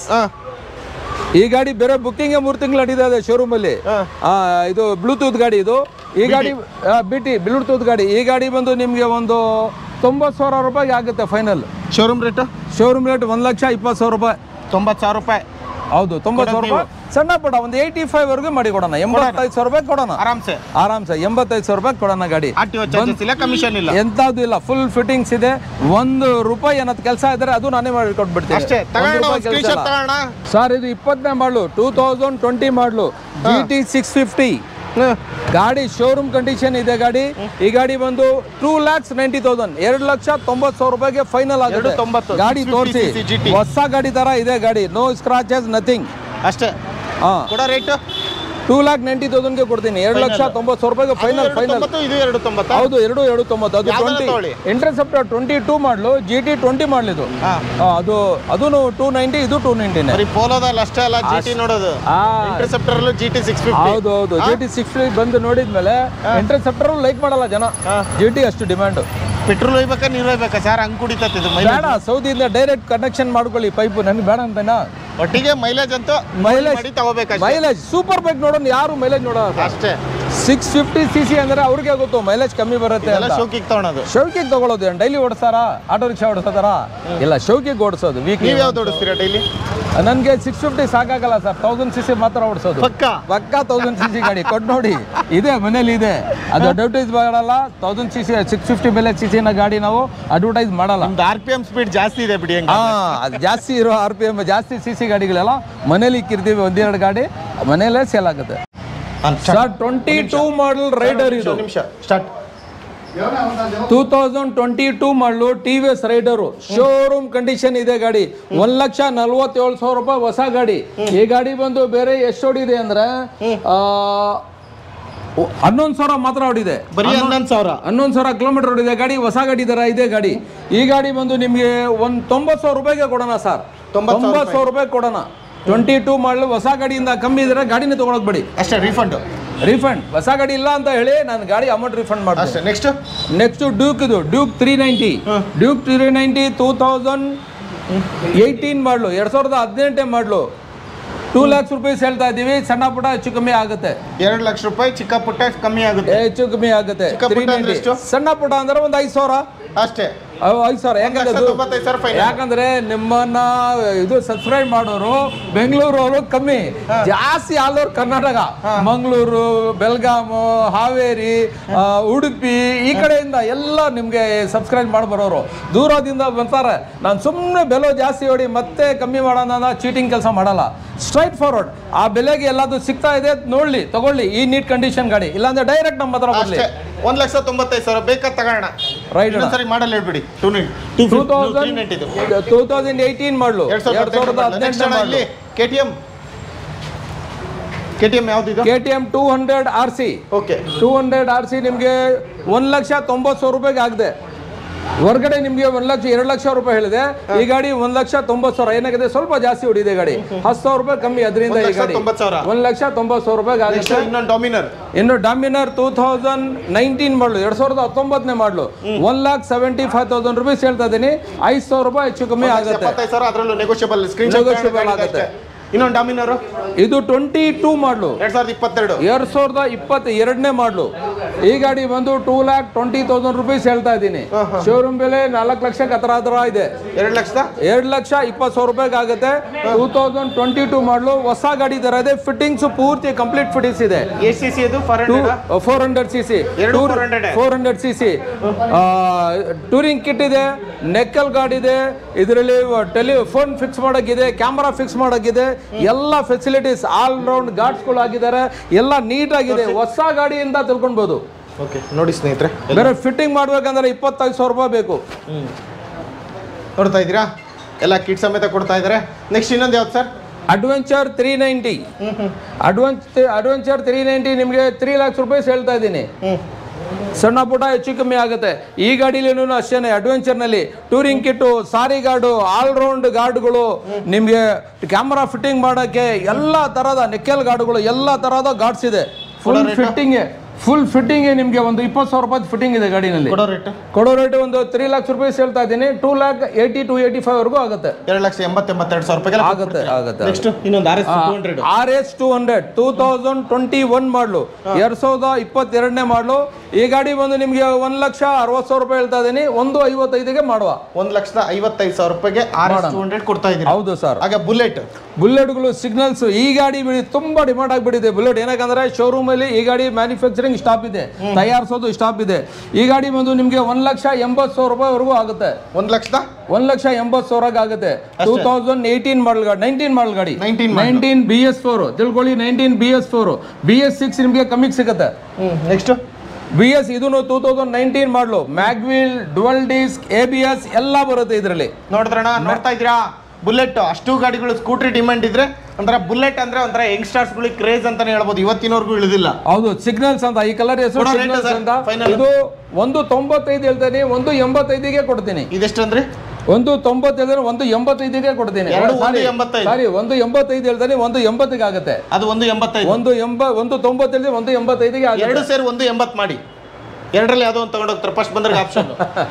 ಈ ಗಾಡಿ ಬೇರೆ ಬುಕ್ಕಿಂಗ್ ಮೂರು ತಿಂಗಳು ನಡೀತಾ ಇದೆ ಶೋರೂಮ್ ಅಲ್ಲಿ ಆ, ಇದು ಬ್ಲೂಟೂತ್ ಗಾಡಿ ಇದು ಈ ಗಾಡಿ ಬಿ ಟಿ ಬ್ಲೂಟೂತ್ ಗಾಡಿ ಈ ಗಾಡಿ ಬಂದು ನಿಮಗೆ ಒಂದು ತೊಂಬತ್ತು ಸಾವಿರ ರೂಪಾಯಿಗೆ ಆಗುತ್ತೆ final showroom rate showroom rate ಒಂದು ಲಕ್ಷ ಇಪ್ಪತ್ತು ಸಾವಿರ ರೂಪಾಯಿ ತೊಂಬತ್ತು ಸಾವಿರ ರೂಪಾಯಿ ಹೌದು ತೊಂಬತ್ತು ಸಾವಿರ ರೂಪಾಯಿ ಸಣ್ಣ ಪುಟ್ಟ ಒಂದು ಏಯ್ಟಿ ಫೈವ್ ವರೆಗೂ ಮಾಡಿ ಕೊಡೋಣ ಎಂಬತ್ತೈದು ಸಾವಿರ ರೂಪಾಯಿ ಕೊಡೋಣ ಆರಾಮ್ಸೆ ಆರಾಮ್ಸೆ ಎಂಬತ್ತೈದು ಸಾವಿರ ರೂಪಾಯಿ ಕೊಡೋಣ ಗಾಡಿ ಆರ್ ಟಿ ಚಾರ್ಜಸ್ ಇಲ್ಲ ಕಮಿಷನ್ ಇಲ್ಲ ಎಂಥದ್ದು ಇಲ್ಲ ಫುಲ್ ಫಿಟ್ಟಿಂಗ್ಸ್ ಇದೆ ಒಂದು ರೂಪಾಯಿ ಏನದು ಕೆಲಸ ಇದ್ರೆ ಅದು ನಾನೇ ಮಾಡಿ ಕೊಟ್ಬಿಡ್ತೀನಿ ಅಷ್ಟೇ ಒಂದು ತಗೋಣ ರೂಪಾಯಿ ಕೆಲ್ಸ ಸ್ಕ್ರೀನ್ ಶಾಟ್ ಇಲ್ಲ. ತಗೋಣ ಸರ್ ಇದು ಇಪ್ಪತ್ತನೇ model two thousand twenty model G T six fifty ಗಾಡಿ ಶೋರೂಮ್ ಕಂಡೀಷನ್ ಇದೆ ಗಾಡಿ ಈ ಗಾಡಿ ಬಂದು ಟೂ ಲ್ಯಾಕ್ಸ್ ನೈಂಟಿ ತೌಸಂಡ್ ಎರಡು ಲಕ್ಷ ತೊಂಬತ್ತು ಸಾವಿರ ರೂಪಾಯಿಗೆ ಫೈನಲ್ ಎರಡು ಆಗುತ್ತೆ ತೊಂಬತ್ತು. ಗಾಡಿ 650 ತೋರಿಸಿ cc GT. ಹೊಸ ಗಾಡಿ ತರ ಇದೆ ಗಾಡಿ ನೋ ಸ್ಕ್ರಾಚಸ್ ನಥಿಂಗ್ ಅಷ್ಟೇ ಹಾ ಕೊಡೋ ರೇಟ್ ಟೂ ಲ್ಯಾಕ್ ನೈಂಟಿ ತೌಸಂಡ್ಗೆ ಕೊಡ್ತೀನಿ ಎರಡು ಲಕ್ಷ ತೊಂಬತ್ತು ಸಾವಿರ ರೂಪಾಯಿಗೆ ಫೈನಲ್ ಫೈನಲ್ ಇದು ಎರಡು ತೊಂಬತ್ತ ಹೌದು ಎರಡು ಎರಡು ತೊಂಬತ್ತು ಅದು ಯಾವ್ದಾರ ಟ್ವೆಂಟಿ ತಗೊಳ್ಳಿ. Interceptor twenty two model G T twenty ಮಾಡಲಿದು ಹಾ. ಅದು ಅದೂ ಟೂ ನೈಂಟಿ ಇದು ಟೂ ನೈಂಟಿನೇ ಬರೀ ಪೋಲೋದಲ್ಲಿ ಅಷ್ಟೇ ಅಲ್ಲ ಜಿ ಟಿ ನೋಡೋದು ಆ ಇಂಟರ್ಸೆಪ್ಟರ್ ಅಲ್ಲೂ ಜಿ ಟಿ ಸಿಕ್ಸ್ ಫಿಫ್ಟಿ ಹೌದು ಹೌದು ಜಿ ಟಿ ಸಿಕ್ಸ್ ಬಂದು ನೋಡಿದ್ಮೇಲೆ ಇಂಟರ್ಸೆಪ್ಟರ್ ಲೈಕ್ ಮಾಡಲ್ಲ ಜನ ಜಿ ಟಿ ಅಷ್ಟು ಡಿಮ್ಯಾಂಡ್ ಪೆಟ್ರೋಲ್ ಒಯ್ಬೇಕಾ ನೀರು ಒಯ್ಬೇಕಾ ಸರ್ ಹಂಗ್ ಕುಡಿತತ್ ಇದು ಮೈಲೇಜ್ ಬೇಡ ಸೌದಿಯಿಂದ ಡೈರೆಕ್ಟ್ ಕನೆಕ್ಷನ್ ಮಾಡ್ಕೊಳ್ಳಿ ಪೈಪು ನನಗೆ ಬೇಡ ಅಂತನಾ ಒಟ್ಟಿಗೆ ಮೈಲೇಜ್ ಅಂತೂ ಮೈಲೇಜ್ ಮಾಡಿ ತಗೋಬೇಕಷ್ಟೇ ಮೈಲೇಜ್ ಸೂಪರ್ ಬೈಕ್ ನೋಡೋಣ ಯಾರು ಮೈಲೇಜ್ ನೋಡೋದು ಅಷ್ಟೇ ಸಿಕ್ಸ್ ಫಿಫ್ಟಿ ಸಿ ಸಿ ಅಂದ್ರೆ ಅವ್ರಿಗೆ ಗೊತ್ತು ಮೈಲೇಜ್ ಕಮ್ಮಿ ಬರುತ್ತೆ ಎಲ್ಲ ಅಂತ ಶೋಕಿಗೆ ತಗೊಳೋದು ಶೌಕಿಗೆ ತಗೊಳ್ಳೋದು ಡೈಲಿ ಓಡಿಸ್ತಾರ ಆಟೋ ರಿಕ್ಷಾ ಓಡಿಸ್ತಾರ ಇಲ್ಲ ಶೌಕಿಗೆ ಓಡಿಸೋದು ವೀಕ್ಲಿ ನೀವ್ ಯಾವ್ದು ಓಡಿಸ್ತೀರಾ ಡೈಲಿ ನನಗೆ ಸಿಕ್ಸ್ ಫಿಫ್ಟಿ ಸಾಕಾಗಲ್ಲ ಸರ್ ತೌಸಂಡ್ ಸಿ ಸಿ ಮಾತ್ರ ಓಡಿಸೋದು ಪಕ್ಕ ಪಕ್ಕಾ ತೌಸಂಡ್ ಸಿ ಸಿ ಗಾಡಿ ಕೊಟ್ಟು ನೋಡಿ ಇದೆ ಮನೇಲಿ ಇದೆ ಅದು ಅಡ್ವರ್ಟೈಸ್ ಮಾಡಲ್ಲ thousand C C six fifty ಮೇಲೆ ಸಿ ಸಿನ ಗಾಡಿ ನಾವು ಅಡ್ವರ್ಟೈಸ್ ಮಾಡಲ್ಲ ನಮ್ದು ಆರ್ ಪಿ ಎಂ ಸ್ಪೀಡ್ ಜಾಸ್ತಿ ಇದೆ ಬಿಡಿ ಹಂಗ ಹಾ ಅದು ಜಾಸ್ತಿ ಇರೋ ಆರ್ ಪಿ ಎಮ್ ಜಾಸ್ತಿ ಸಿ ಸಿ ಗಾಡಿಗಳೆಲ್ಲ ಮನೇಲಿ ಇಕ್ಕಿರ್ತೀವಿ ಒಂದೆರಡು ಗಾಡಿ ಮನೇಲೇ ಸೇಲ್ ಆಗುತ್ತೆ sir twenty two model Raider ಇದು ನಿಮಿಷ start two thousand twenty two model T V S Raider showroom condition ಇದೆ ಗಾಡಿ ಒಂದ್ ಲಕ್ಷ ನಲ್ವತ್ತೇಳು ಸಾವಿರ ರೂಪಾಯಿ ಹೊಸ ಗಾಡಿ ಈ ಗಾಡಿ ಬಂದು ಬೇರೆ ಎಷ್ಟು ಹೊಡಿದೆ ಅಂದ್ರೆ ಆ, ಒ- ಹನ್ನೊಂದು ಸಾವಿರ ಮಾತ್ರ ಹೊಡಿದೆ ಬರೀ ಹನ್ನೊಂದು ಸಾವಿರ ಹನ್ನೊಂದು ಸಾವಿರ ಕಿಲೋಮೀಟರ್ ಹೊಡಿದೆ ಗಾಡಿ ಹೊಸ ಗಾಡಿ ತರ ಇದೆ ಗಾಡಿ ಈ ಗಾಡಿ ಬಂದು ನಿಮಗೆ ಒಂದು ತೊಂಬತ್ತು ಸಾವಿರ ರೂಪಾಯಿಗೆ ಕೊಡೋಣ ಸರ್ ತೊಂಬತ್ತು ಸಾವಿರ ತೊಂಬತ್ತು ಸಾವಿರ ರೂಪಾಯಿ ಕೊಡೋಣ ಟ್ವೆಂಟಿ ಟೂ ಮಾಡಲು ಹೊಸ ಗಾಡಿಯಿಂದ ಕಮ್ಮಿ ಇದ್ರೆ ಗಾಡಿನೇ ತಗೊಳಕ್ ಬೇಡಿ ಅಷ್ಟೇ ರೀಫಂಡ್ ರೀಫಂಡ್ ಹೊಸ ಗಾಡಿ ಇಲ್ಲ ಅಂತ ಹೇಳಿ ನಾನು ಗಾಡಿ ಅಮೌಂಟ್ ರೀಫಂಡ್ ಮಾಡ್ತೀನಿ ಅಷ್ಟೇ ನೆಕ್ಸ್ಟ್ ನೆಕ್ಸ್ಟ್ ಡ್ಯೂಕ್ ಇದು Duke three ninety Duke three ninety two thousand eighteen model ಎರಡು ಸಾವಿರದ ಹದಿನೆಂಟೇ ಮಾಡಲು ಟೂ ಲ್ಯಾಕ್ಸ್ ರುಪೀಸ್ ಹೇಳ್ತಾ ಇದ್ದೀವಿ ಸಣ್ಣ ಪುಟ್ಟ ಹೆಚ್ಚು ಕಮ್ಮಿ ಆಗುತ್ತೆ ಎರಡು ಲಕ್ಷ ರೂಪಾಯಿ ಚಿಕ್ಕ ಪುಟ್ಟ ಕಮ್ಮಿ ಆಗುತ್ತೆ ಹೆಚ್ಚು ಕಮ್ಮಿ ಆಗುತ್ತೆ ಚಿಕ್ಕ ಪುಟ್ಟ 390. ಅಂದ್ರೆ ಎಷ್ಟು? ಸಣ್ಣ ಪುಟ್ಟ ಅಂದ್ರೆ ಒಂದು ಐದು ಸಾವಿರ ಅಷ್ಟೇ ಅವ್ ಐದು ಸಾವಿರ ಯಾಕಂದ್ರೆ ಲಕ್ಷ ಅದು- ತೊಂಬತ್ತೈದು ಸಾವಿರ ಫೈನಲ್. ಯಾಕಂದ್ರೆ ನಿಮ್ಮನ್ನ ಇದು ಸಬ್ಸ್ಕ್ರೈಬ್ ಮಾಡೋರು ಬೆಂಗಳೂರು ಅವರು ಕಮ್ಮಿ ಜಾಸ್ತಿ ಆಲ್ ಓವರ್ ಕರ್ನಾಟಕ ಮಂಗಳೂರು ಬೆಲ್ಗಾಮು ಹಾವೇರಿ ಆ, ಉಡುಪಿ ಈ ಕಡೆಯಿಂದ ಎಲ್ಲ ನಿಮ್ಗೆ ಸಬ್ಸ್ಕ್ರೈಬ್ ಮಾಡಿ ಬರೋರು ದೂರದಿಂದ ಬರ್ತಾರೆ ನಾನು ಸುಮ್ಮನೆ ಬೆಲೆ ಜಾಸ್ತಿ ಹೊಡಿ ಮತ್ತೆ ಕಮ್ಮಿ ಮಾಡೋಣ ಚೀಟಿಂಗ್ ಕೆಲಸ ಮಾಡಲ್ಲ ಸ್ಟ್ರೈಟ್ ಫಾರ್ವರ್ಡ್ ಆ ಬೆಲೆಗೆ ಎಲ್ಲದು ಸಿಗ್ತಾ ಇದೆ ನೋಡ್ಲಿ ತಗೊಳ್ಳಿ ಈ ನೀಟ್ ಕಂಡೀಷನ್ ಗಾಡಿ ಇಲ್ಲಾಂದ್ರೆ ಡೈರೆಕ್ಟ್ ನಮ್ಮ ಹತ್ರ ಬರಲಿ ಅಷ್ಟೇ ಒಂದ್ ಲಕ್ಷ ತೊಂಬತ್ತೈದು ಸಾವಿರ ಬೇಕಾ ತಗೋಣ ರೈಟ್ ಸರಿ ಮಾಡಲ್ ಹೇಳ್ಬಿಡಿ two two thousand two thousand eighteen model ಎರಡ್ ಎರಡು ಸಾವಿರದ ಹದಿನೆಂಟನೇ ಹದಿನೆಂಟು ಮಾಡಲು ಇಲ್ಲಿ K T M K T M ಯಾವ್ದಿದು K T M two hundred R C okay two hundred R C ನಿಮಗೆ ಒಂದು ಲಕ್ಷ ತೊಂಬತ್ತು ಸಾವಿರ ರೂಪಾಯಿಗೆ ಆಗಿದೆ ಹೊರಗಡೆ ನಿಮ್ಗೆ ಒಂದ್ ಲಕ್ಷ ಎರಡು ಲಕ್ಷ ರೂಪಾಯಿ ಹೇಳಿದೆ ಈ ಗಾಡಿ ಒಂದ್ ಲಕ್ಷ ತೊಂಬತ್ತು ಸಾವಿರ ಏನಾಗಿದೆ ಸ್ವಲ್ಪ ಜಾಸ್ತಿ ಹೊಡಿದೆ ಗಾಡಿ ಹತ್ತು ಸಾವಿರ ರೂಪಾಯಿ ಕಮ್ಮಿ ಅದರಿಂದ ಒಂದ್ ಈ ಲಕ್ಷ ಗಾಡಿ ತೊಂಬತ್ತು ಸಾವಿರ. ಒಂದ್ ಲಕ್ಷ ತೊಂಬತ್ತು ಸಾವಿರ ರೂಪಾಯಿ ನೆಕ್ಸ್ಟ್ ಆಗುತ್ತೆ ಇನ್ನೊಂದು ಡಾಮಿನರ್ ಇನ್ನು ಡಾಮಿನರ್ ಟೂ ತೌಸಂಡ್ ನೈನ್ಟೀನ್ ಮಾಡಲು ಎರಡ್ ಸಾವಿರದ ಹತ್ತೊಂಬತ್ತನೇ model one lakh seventy five thousand rupees ಹೇಳ್ತಾ ಇದ್ದೀನಿ ಐದು ಸಾವಿರ ರೂಪಾಯಿ ಹೆಚ್ಚು ಕಮ್ಮಿ ಆಗುತ್ತೆ ಎಪ್ಪತ್ತೈದು ಸಾವಿರ ಅದರಲ್ಲೂ ನೆಗೋಷಿಯಬಲ್ ಸ್ಕ್ರೀನ್ Negotiable ಆಗುತ್ತೆ. ಇನ್ನೊಂದು ಡಾಮಿನರು ಇದು ಟ್ವೆಂಟಿ ಟೂ ಮಾಡಲು ಎರಡ್ ಸಾವಿರದ ಇಪ್ಪತ್ತೆರಡು ಎರಡ್ ಸಾವಿರದ ಇಪ್ಪತ್ತ ಎರಡನೇ ಮಾಡಲು ಈ ಗಾಡಿ ಬಂದು two lakh twenty thousand rupees ಹೇಳ್ತಾ ಇದ್ದೀನಿ ಶೋರೂಮ್ ಬೆಲೆ ನಾಲ್ಕು ಲಕ್ಷಕ್ಕೆ ಹತ್ರ ಹತ್ರ ಇದೆ ಎರಡು ಲಕ್ಷದ ಎರಡು ಲಕ್ಷ ಇಪ್ಪತ್ತು ಸಾವಿರ ರೂಪಾಯಿಗೆ ಆಗುತ್ತೆ ಟೂ ತೌಸಂಡ್ ಟ್ವೆಂಟಿ ಟೂ ಮಾಡಲು ಹೊಸ ಗಾಡಿ ತರ ಇದೆ ಫಿಟ್ಟಿಂಗ್ಸ್ ಪೂರ್ತಿ ಕಂಪ್ಲೀಟ್ ಫಿಟ್ಟಿಂಗ್ಸ್ ಇದೆ ಎಸ್ ಸಿ ಸಿ ಅದು for two hundred four hundred C C ಎರಡು 400. Four hundred C C touring kit ಇದೆ ನೆಕ್ಕಲ್ ಗಾಡಿ ಇದೆ ಇದರಲ್ಲಿ ಟೆಲಿಫೋನ್ ಫಿಕ್ಸ್ ಮಾಡೋಕ್ಕಿದೆ ಕ್ಯಾಮ್ರಾ ಫಿಕ್ಸ್ ಮಾಡೋಕ್ಕಿದೆ ಎಲ್ಲ ಫೆಸಿಲಿಟೀಸ್ ಆಲ್ ರೌಂಡ್ ಗಾರ್ಡ್ಸ್ಗಳು ಹಾಕಿದ್ದಾರೆ ಎಲ್ಲ ನೀಟಾಗಿದೆ ಹೊಸ ಗಾಡಿಯಿಂದ ತಿಳ್ಕೊಳ್ಬೋದು ಓಕೆ ನೋಡಿ ಸ್ನೇಹಿತರೆ ಬೇರೆ ಫಿಟ್ಟಿಂಗ್ ಮಾಡ್ಬೇಕಂದ್ರೆ ಇಪ್ಪತ್ತೈದು ಸಾವಿರ ರೂಪಾಯಿ ಬೇಕು ನೋಡ್ತಾ ಇದ್ದೀರಾ ಎಲ್ಲ ಕಿಟ್ ಸಮೇತ ಕೊಡ್ತಾ ಇದ್ದಾರೆ ನೆಕ್ಸ್ಟ್ ಇನ್ನೊಂದು ಯಾವ್ದು sir adventure three ninety adventure adventure three ninety ನಿಮಗೆ ತ್ರೀ ಲ್ಯಾಕ್ಸ್ ರುಪೀಸ್ ಹೇಳ್ತಾ ಇದ್ದೀನಿ ಹ್ಮ್ ಸಣ್ಣ ಪುಟ್ಟ ಹೆಚ್ಚು ಕಮ್ಮಿ ಆಗುತ್ತೆ ಈ ಗಾಡಿಲೇನು ಅಷ್ಟೇನೆ ಅಡ್ವೆಂಚರ್ನಲ್ಲಿ touring kit sorry guard all round ಗಾರ್ಡ್ಗಳು ನಿಮಗೆ ಕ್ಯಾಮ್ರಾ ಫಿಟ್ಟಿಂಗ್ ಮಾಡೋಕ್ಕೆ ಎಲ್ಲ ಥರದ ನೆಕ್ಕೆಲ್ ಗಾರ್ಡ್ಗಳು ಎಲ್ಲ ಥರದ ಗಾರ್ಡ್ಸ್ ಇದೆ ಫುಲ್ ಕೊಡೋ rate? ಫಿಟ್ಟಿಂಗ್ ಫುಲ್ ಫಿಟ್ಟಿಂಗ್ ನಿಮಗೆ ಒಂದು ಇಪ್ಪತ್ತು ಸಾವಿರ ರೂಪಾಯಿ ಫಿಟ್ಟಿಂಗ್ ಇದೆ ಗಾಡಿನಲ್ಲಿ ಕೊಡೋ ರೇಟ್ ಕೊಡೋ ರೇಟ್ ಒಂದು ತ್ರೀ ಲ್ಯಾಕ್ಸ್ ರುಪೀಸ್ ಹೇಳ್ತಾ ಇದ್ದೀನಿ two lakh eighty to eighty five ವರೆಗೂ ಆಗುತ್ತೆ ಎರಡು ಲಕ್ಷ ಎಂಬತ್ತೆಂಬತ್ತೆರಡು ಸಾವಿರ ರೂಪಾಯಿ ಆಗುತ್ತೆ ಆಗುತ್ತೆ ನೆಕ್ಸ್ಟ್ ಇನ್ನೊಂದು R S two hundred R S two hundred two thousand twenty one model ಎರಡ್ ಸಾವಿರದ ಇಪ್ಪತ್ತೆರಡನೇ ಮಾಡಲು ಈ ಗಾಡಿ ಬಂದು ನಿಮಗೆ ಒಂದ್ ಲಕ್ಷ ಅರವತ್ತು ಸಾವಿರ ರೂಪಾಯಿ ಹೇಳ್ತಾ ಇದ್ದೀನಿ ಒಂದು ಐವತ್ತೈದಿಗೆ ಮಾಡುವ ಒಂದು ಲಕ್ಷದ ಐವತ್ತೈದು ಸಾವಿರ ರೂಪಾಯಿಗೆ ಆರ್ ಎಸ್ ಟೂ ಹಂಡ್ರೆಡ್ ಕೊಡ್ತಾ ಇದ್ದೀರಾ ಹೌದು ಸರ್ ಹಾಗೆ ಬುಲೆಟ್ ಬುಲೆಟ್ಗಳು ಸಿಗ್ನಲ್ಸ್ ಈ ಗಾಡಿ ಬಿಡಿ ತುಂಬಾ ಡಿಮಾಂಡ್ ಆಗಿಬಿಟ್ಟಿದೆ ಬುಲೆಟ್ ಏನಕ್ಕಂದ್ರೆ ಶೋರೂಮ್ ಅಲ್ಲಿ ಈ ಗಾಡಿ ಮ್ಯಾನುಫ್ಯಾಕ್ಚರಿಂಗ್ ಸ್ಟಾಪ್ ಇದೆ ತಯಾರಿಸೋದು ಸ್ಟಾಪ್ ಇದೆ ಈ ಗಾಡಿ ಬಂದು ನಿಮಗೆ ಒಂದ್ ಲಕ್ಷ ಎಂಬತ್ತು ಸಾವಿರ ರೂಪಾಯಿವರೆಗೂ ಆಗುತ್ತೆ ಒಂದು ಲಕ್ಷದ ಒಂದ್ ಲಕ್ಷ ಎಂಬತ್ತು ಸಾವಿರಕ್ಕೆ ಆಗುತ್ತೆ ಟೂ ತೌಸಂಡ್ ಏಯ್ಟೀನ್ ಮಾಡಲ್ ಗಾಡಿ ನೈನ್ಟೀನ್ ಮಾಡಲ್ ಗಾಡಿ 19 model. Nineteen B S four ತಿಳ್ಕೊಳ್ಳಿ nineteen B S four B S six ನಿಮಗೆ ಕಮ್ಮಿಗೆ ಸಿಗುತ್ತೆ ಹ್ಞೂ ನೆಕ್ಸ್ಟ್ ಬಿ ಎಸ್ ಇದನ್ನು two thousand nineteen model mag wheel dual disc A B S ಎಲ್ಲ ಬರುತ್ತೆ ಇದರಲ್ಲಿ ನೋಡಿದ್ರಣ ನೋಡ್ತಾ ಇದ್ದೀರಾ ಬುಲೆಟ್ ಅಷ್ಟು ಗಾಡಿಗಳು ಸ್ಕೂಟ್ರಿ ಡಿಮ್ಯಾಂಡ್ ಇದ್ರೆ ಒಂಥರ ಬುಲೆಟ್ ಅಂದ್ರೆ ಒಂಥರ ಯಂಗ್ಸ್ಟರ್ಸ್ಗಳಿಗೆ ಕ್ರೇಜ್ ಅಂತಾನೆ ಹೇಳ್ಬೋದು ಇವತ್ತಿನವರೆಗೂ ಇಳಿದಿಲ್ಲ ಹೌದು ಸಿಗ್ನಲ್ಸ್ ಅಂತ ಈ ಕಲರ್ ಹೆಸರು ಕೊಡೋ rate ಸಿಗ್ನಲ್ಸ್ sir, ಅಂತ final. ಇದು ಒಂದು ತೊಂಬತ್ತೈದು ಹೇಳ್ತೇನೆ ಒಂದು ಎಂಬತ್ತೈದಿಗೆ ಕೊಡ್ತೀನಿ ಇದೆಷ್ಟಂದ್ರೆ ಒಂದು ತೊಂಬತ್ತೈದು ಒಂದು ಎಂಬತ್ತೈದಿಗೆ ಕೊಡ್ತೀನಿ ಎರಡು Sorry, ಒಂದು ಎಂಬತ್ತೈದು. ಸಾರಿ ಒಂದು ಎಂಬತ್ತೈದು ಹೇಳ್ತಾನೆ ಒಂದು ಎಂಬತ್ತಿಗೆ ಆಗುತ್ತೆ ಅದು ಒಂದು ಎಂಬತ್ತೈದು ಒಂದು ಎಂಬ ಒಂದು ತೊಂಬತ್ತೈದು ಒಂದು ಎಂಬತ್ತೈದಿಗೆ ಆಗುತ್ತೆ ಎರಡು ಸೇರಿ ಒಂದು ಎಂಬತ್ತು ಮಾಡಿ ಎರಡರಲ್ಲಿ ಯಾವುದೋ ಒಂದು ತಗೊಂಡೋಗ್ತಾರೆ ಫಸ್ಟ್ ಬಂದ್ರೆ ಆಪ್ಷನ್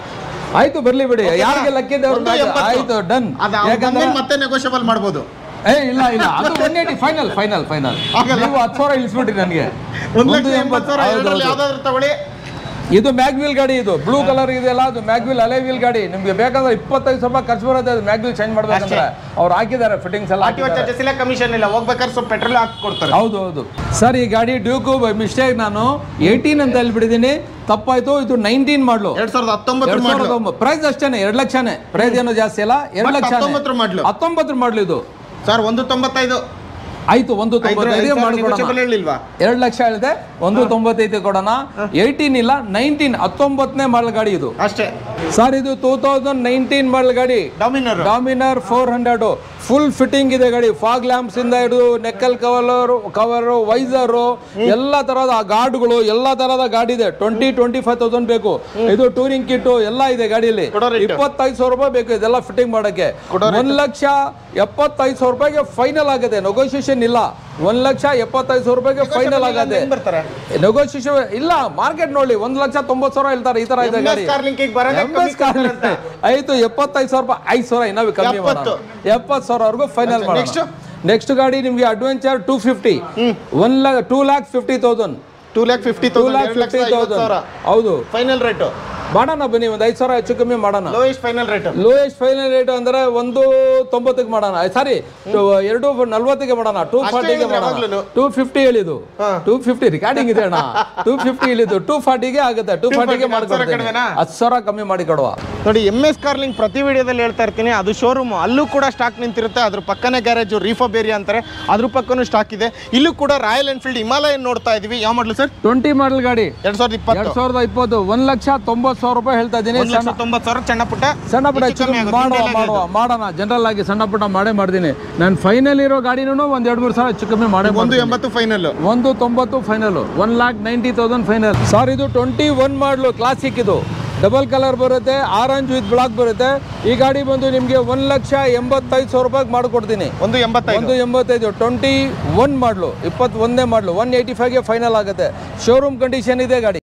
ಆಯ್ತು ಬರ್ಲಿ ಬಿಡಿ ಯಾರಿಗೆ ಲಕ್ಕಿದೆ ಒಂದು ಎಂಬತ್ತು. ಆಯ್ತು ಡನ್ ಅದು ಅವ್ರು ಯಾಕಂದ್ರೆ ಬಂದ್ಮೇಲೆ ಮತ್ತೆ ನೆಗೋಷಿಯಬಲ್ ಮಾಡ್ಬೋದು ಏ ಇಲ್ಲ ಇಲ್ಲ ಅದು one eighty final final final ಆಗಲ್ಲ. ನೀವು ಹತ್ತು ಸಾವಿರ ಇಳಿಸ್ಬಿಟ್ರಿ ನನಗೆ ಒಂದು ಲಕ್ಷ ಎಂಬತ್ತು ಸಾವಿರ ಎರಡರಲ್ಲಿ ಯಾವ್ದಾದ್ರು ತಗೊಳ್ಳಿ ಇದು ಮ್ಯಾಗ್ವಿಲ್ ಗಾಡಿ ಇದು ಬ್ಲೂ ಕಲರ್ ಇದೆಯಲ್ಲ ಅದು ಮ್ಯಾಗ್ವಿಲ್ ಅಲೆವಿಲ್ ಗಾಡಿ ನಿಮ್ಗೆ ಬೇಕಾದ್ರೆ ಇಪ್ಪತ್ತೈದು ಸಾವಿರ ರೂಪಾಯಿ ಖರ್ಚು ಬರುತ್ತೆ ಅದು ಮ್ಯಾಗ್ವಿಲ್ ಚೇಂಜ್ ಮಾಡ್ಬೇಕಂದ್ರೆ ಅವ್ರು ಹಾಕಿದ್ದಾರೆ ಫಿಟ್ಟಿಂಗ್ಸ್ ಎಲ್ಲ ಆರ್ ಟಿ ಹಾಕಿದ್ದಾರೆ. ಚಾರ್ಜಸ್ ಇಲ್ಲ ಕಮಿಷನ್ ಇಲ್ಲ ಹೋಗ್ಬೇಕಾದ್ರೆ ಸ್ವಲ್ಪ ಪೆಟ್ರೋಲ್ ಹಾಕಿ ಕೊಡ್ತಾರೆ ಹೌದು ಹೌದು ಸರ್ ಈ ಗಾಡಿ ಡ್ಯೂಕು ಬೈ ಮಿಸ್ಟೇಕ್ ನಾನು ಏಯ್ಟೀನ್ ಅಂತ ಹೇಳ್ಬಿಟ್ಟಿದ್ದೀನಿ ತಪ್ಪಾಯ್ತು ಇದು ನೈನ್ಟೀನ್ ಮಾಡಲು ಎರಡ್ ಸಾವಿರದ ಹತ್ತೊಂಬತ್ತರ ಎರಡ್ ಮಾಡಲು ಸಾವಿರದ ಪ್ರೈಸ್ ಅಷ್ಟೇನೆ ಎರಡು ಲಕ್ಷನೇ ಪ್ರೈಸ್ ಏನು ಜಾಸ್ತಿ ಅಲ್ಲ ಎರಡು But ಲಕ್ಷ ಹತ್ತೊಂಬತ್ತರ model. ಹತ್ತೊಂಬತ್ತರ ಮಾಡಲು ಇದು ಸರ್ ಒಂದು ತೊಂಬತ್ತೈದು ಆಯ್ತು ಒಂದು ತೊಂಬತ್ತೈದು ಮಾಡ್ಕೊಡೋಣ negotiable ಹೇಳಿಲ್ವಾ ಎರಡು ಲಕ್ಷ ಹೇಳಿದೆ ಒಂದು ತೊಂಬತ್ತೈದು ಕೊಡೋಣ ಏಯ್ಟೀನ್ ಇಲ್ಲ ನೈನ್ಟೀನ್ ಹತ್ತೊಂಬತ್ತನೇ ಮಾಡಲ್ ಗಾಡಿ ಇದು ಅಷ್ಟೇ ಸರ್ ಇದು ಟೂ ತೌಸಂಡ್ ನೈನ್ಟೀನ್ ಮಾಡಲ್ ಗಾಡಿ Dominar Dominar four hundred full fitting ಇದೆ ಗಾಡಿ ಫಾಗ್ ಲ್ಯಾಂಪ್ಸ್ ಇಂದ ಹಿಡಿದು ನೆಕ್ಕಲ್ ಕವರ್ ಕವರು ವೈಸರು ಎಲ್ಲ ತರಹದ ಗಾರ್ಡ್ಗಳು ಎಲ್ಲ ತರಹದ ಗಾಡಿ ಇದೆ ಟ್ವೆಂಟಿ ಟ್ವೆಂಟಿ ಫೈವ್ ತೌಸಂಡ್ ಬೇಕು ಇದು ಟೂರಿಂಗ್ ಕಿಟ್ಟು ಎಲ್ಲ ಇದೆ ಗಾಡಿಯಲ್ಲಿ ಕೊಡೋ rate? ಇಪ್ಪತ್ತೈದು ಸಾವಿರ ರೂಪಾಯಿ ಬೇಕು ಇದೆಲ್ಲ ಫಿಟ್ಟಿಂಗ್ ಮಾಡಕ್ಕೆ ಕೊಡೋ ಒಂದ್ ಲಕ್ಷ ಎಪ್ಪತ್ತೈದು ಸಾವಿರ ರೂಪಾಯಿಗೆ ಫೈನಲ್ ಆಗುತ್ತೆ ನೆಗೋಸಿಯೇಷನ್ ಇಲ್ಲ ಒಂದ್ ಲಕ್ಷ ಎಪ್ಪತ್ತೈದು ಸಾವಿರ ರೂಪಾಯಿಗೆ ಫೈನಲ್ ಆಗತ್ತೆ ಹೆಂಗ್ ಬರ್ತಾರೆ ನೆಗೋಸಿಯೇಷನ್ ಇಲ್ಲ ಮಾರ್ಕೆಟ್ ನೋಡಿ ಒಂದ್ ಲಕ್ಷ ತೊಂಬತ್ತು ಸಾವಿರ ಹೇಳ್ತಾರೆ ಈ ತರ ಇದೆ MS ಗಾಡಿ car link ಗೆ ಬರೋದೇ MS ಕಮ್ಮಿ car ಕೊಡ್ತಾರಂತೆ. link. ಆಯ್ತು ಎಪ್ಪತ್ತೈದು ಸಾವಿರ ರೂಪಾಯಿ ಐದು ಸಾವಿರ ಇನ್ನೂ ಕಮ್ಮಿ ಎಪ್ಪತ್ತು. ಮಾಡೋಣ ಎಪ್ಪತ್ತು ಸಾವಿರವರೆಗೂ ಫೈನಲ್ Next? ಮಾಡೋಣ ನೆಕ್ಸ್ಟ್ ಗಾಡಿ ನಿಮ್ಗೆ adventure two fifty one lakh two lakh fifty thousand two lakh fifty two thousand lakh ಎರಡು ಲಕ್ಷ ಫಿಫ್ಟಿ ಐವತ್ತು ಸಾವಿರ ತೌಸಂಡ್ ಹೌದು ಫೈನಲ್ ರೇಟು ಮಾಡೋಣ ಬನ್ನಿ ಒಂದು ಐದು ಸಾವಿರ ಹೆಚ್ಚು ಕಮ್ಮಿ ಮಾಡೋಣ lowest final rate lowest final rate ಅಂದ್ರೆ ಒಂದು ತೊಂಬತ್ತಕ್ಕೆ ಮಾಡೋಣ ಸಾರಿ ಎರಡು ನಲ್ವತ್ತಿಗೆ ಮಾಡೋಣ ಟೂ ಅಷ್ಟೇ ಫಾರ್ಟಿಗೆ ಹೇಳಿದ್ರೆ ಮಾಡೋಣ ಯಾವಾಗ್ಲೂನು. ಟೂ ಫಿಫ್ಟಿ ಹೇಳಿದ್ದು ಹಾ. ಟೂ ಫಿಫ್ಟಿ ರಿಕಾರ್ಡಿಂಗ್ ಇದೆ ಅಣ್ಣ ಟೂ ಫಿಫ್ಟಿ ಹೇಳಿದ್ದು ಟೂ ಫಾರ್ಟಿಗೆ ಆಗುತ್ತೆ ಟೂ 240 ಫಾರ್ಟಿಗೆ ಹತ್ತು ಸಾವಿರ ಮಾಡ್ಕೊಡ್ತೀನಿ ಕಡಿಮೆನಾ? ಹತ್ತು ಸಾವಿರ ಕಮ್ಮಿ ಮಾಡಿ ಕೊಡುವ ನೋಡಿ ಎಮ್ ಎಸ್ ಕಾರ್ಲಿಂಗ್ ಪ್ರತಿ ವಿಡಿಯೋದಲ್ಲಿ ಹೇಳ್ತಾ ಇರ್ತೀನಿ ಅದು ಶೋರೂಮ್ ಅಲ್ಲೂ ಕೂಡ ಸ್ಟಾಕ್ ನಿಂತಿರುತ್ತೆ ಅದ್ರ ಪಕ್ಕನೇ ಗ್ಯಾರೇಜು ರೀಫಬ್ ಏರಿಯಾ ಅಂತಾರೆ ಅದ್ರ ಪಕ್ಕನೂ ಸ್ಟಾಕ್ ಇದೆ ಇಲ್ಲೂ ಕೂಡ ರಾಯಲ್ ಎನ್ಫೀಲ್ಡ್ ಹಿಮಾಲಯನ್ ನೋಡ್ತಾ ಇದೀವಿ ಯಾವ ಮಾಡಲು ಸರ್ ಟ್ವೆಂಟಿ ಮಾಡಲ್ ಗಾಡಿ ಎರಡ್ ಸಾವಿರದ ಇಪ್ಪತ್ತು ಎರಡ್ ಸಾವಿರದ ಇಪ್ಪತ್ತು ಒಂದ್ ಲಕ್ಷ ತೊಂಬತ್ತು ಸಾವಿರ ರೂಪಾಯಿ ಹೇಳ್ತಾ ಇದ್ದೀನಿ ಒಂದ್ ಲಕ್ಷ ತೊಂಬತ್ತು ಸಾವಿರ ಸಣ್ಣ ಪುಟ್ಟ ಸಣ್ಣ ಪುಟ್ಟ ಹೆಚ್ಚು ಕಮ್ಮಿ ಹೆಚ್ಚು ಆಗುತ್ತೆ. ಮಾಡುವ ಹಿಂದೆಲ್ಲ ಮಾಡುವ ಮಾಡೋಣ ಜನರಲ್ ಆಗಿ ಸಣ್ಣ ಪುಟ್ಟ ಮಾಡೇ ಮಾಡ್ತೀನಿ ನಾನು ಫೈನಲ್ ಇರೋ ಗಾಡಿನೂ ಒಂದ್ ಎರಡು ಮೂರು ಸಾವಿರ ಹೆಚ್ಚು ಕಮ್ಮಿ ಮಾಡೇ ಒಂದು ಮಾಡ್ತೀನಿ ಎಂಬತ್ತು ಫೈನಲ್ ಒಂದು ತೊಂಬತ್ತು final one lakh ninety thousand final sir ಇದು ಟ್ವೆಂಟಿ ಒನ್ ಮಾಡಲು ಕ್ಲಾಸಿಕ್ ಇದು ಡಬಲ್ ಕಲರ್ ಬರುತ್ತೆ ಆರೆಂಜ್ ವಿತ್ ಬ್ಲಾಕ್ ಬರುತ್ತೆ ಈ ಗಾಡಿ ಬಂದು ನಿಮಗೆ ಒಂದು ಲಕ್ಷ ಎಂಬತ್ತೈದು ಸಾವಿರ ರೂಪಾಯಿಗೆ ಮಾಡಿಕೊಡ್ತೀನಿ ಒಂದು ಎಂಬತ್ತೈದು ಒಂದು ಎಂಬತ್ತೈದು ಟ್ವೆಂಟಿ ಒನ್ ಮಾಡಲು ಇಪ್ಪತ್ತೊಂದೇ ಮಾಡಲು ಒನ್ ಏಯ್ಟಿ ಫೈವ್ಗೆ ಫೈನಲ್ ಆಗುತ್ತೆ ಶೋರೂಮ್ ಕಂಡೀಷನ್ ಇದೆ ಗಾಡಿ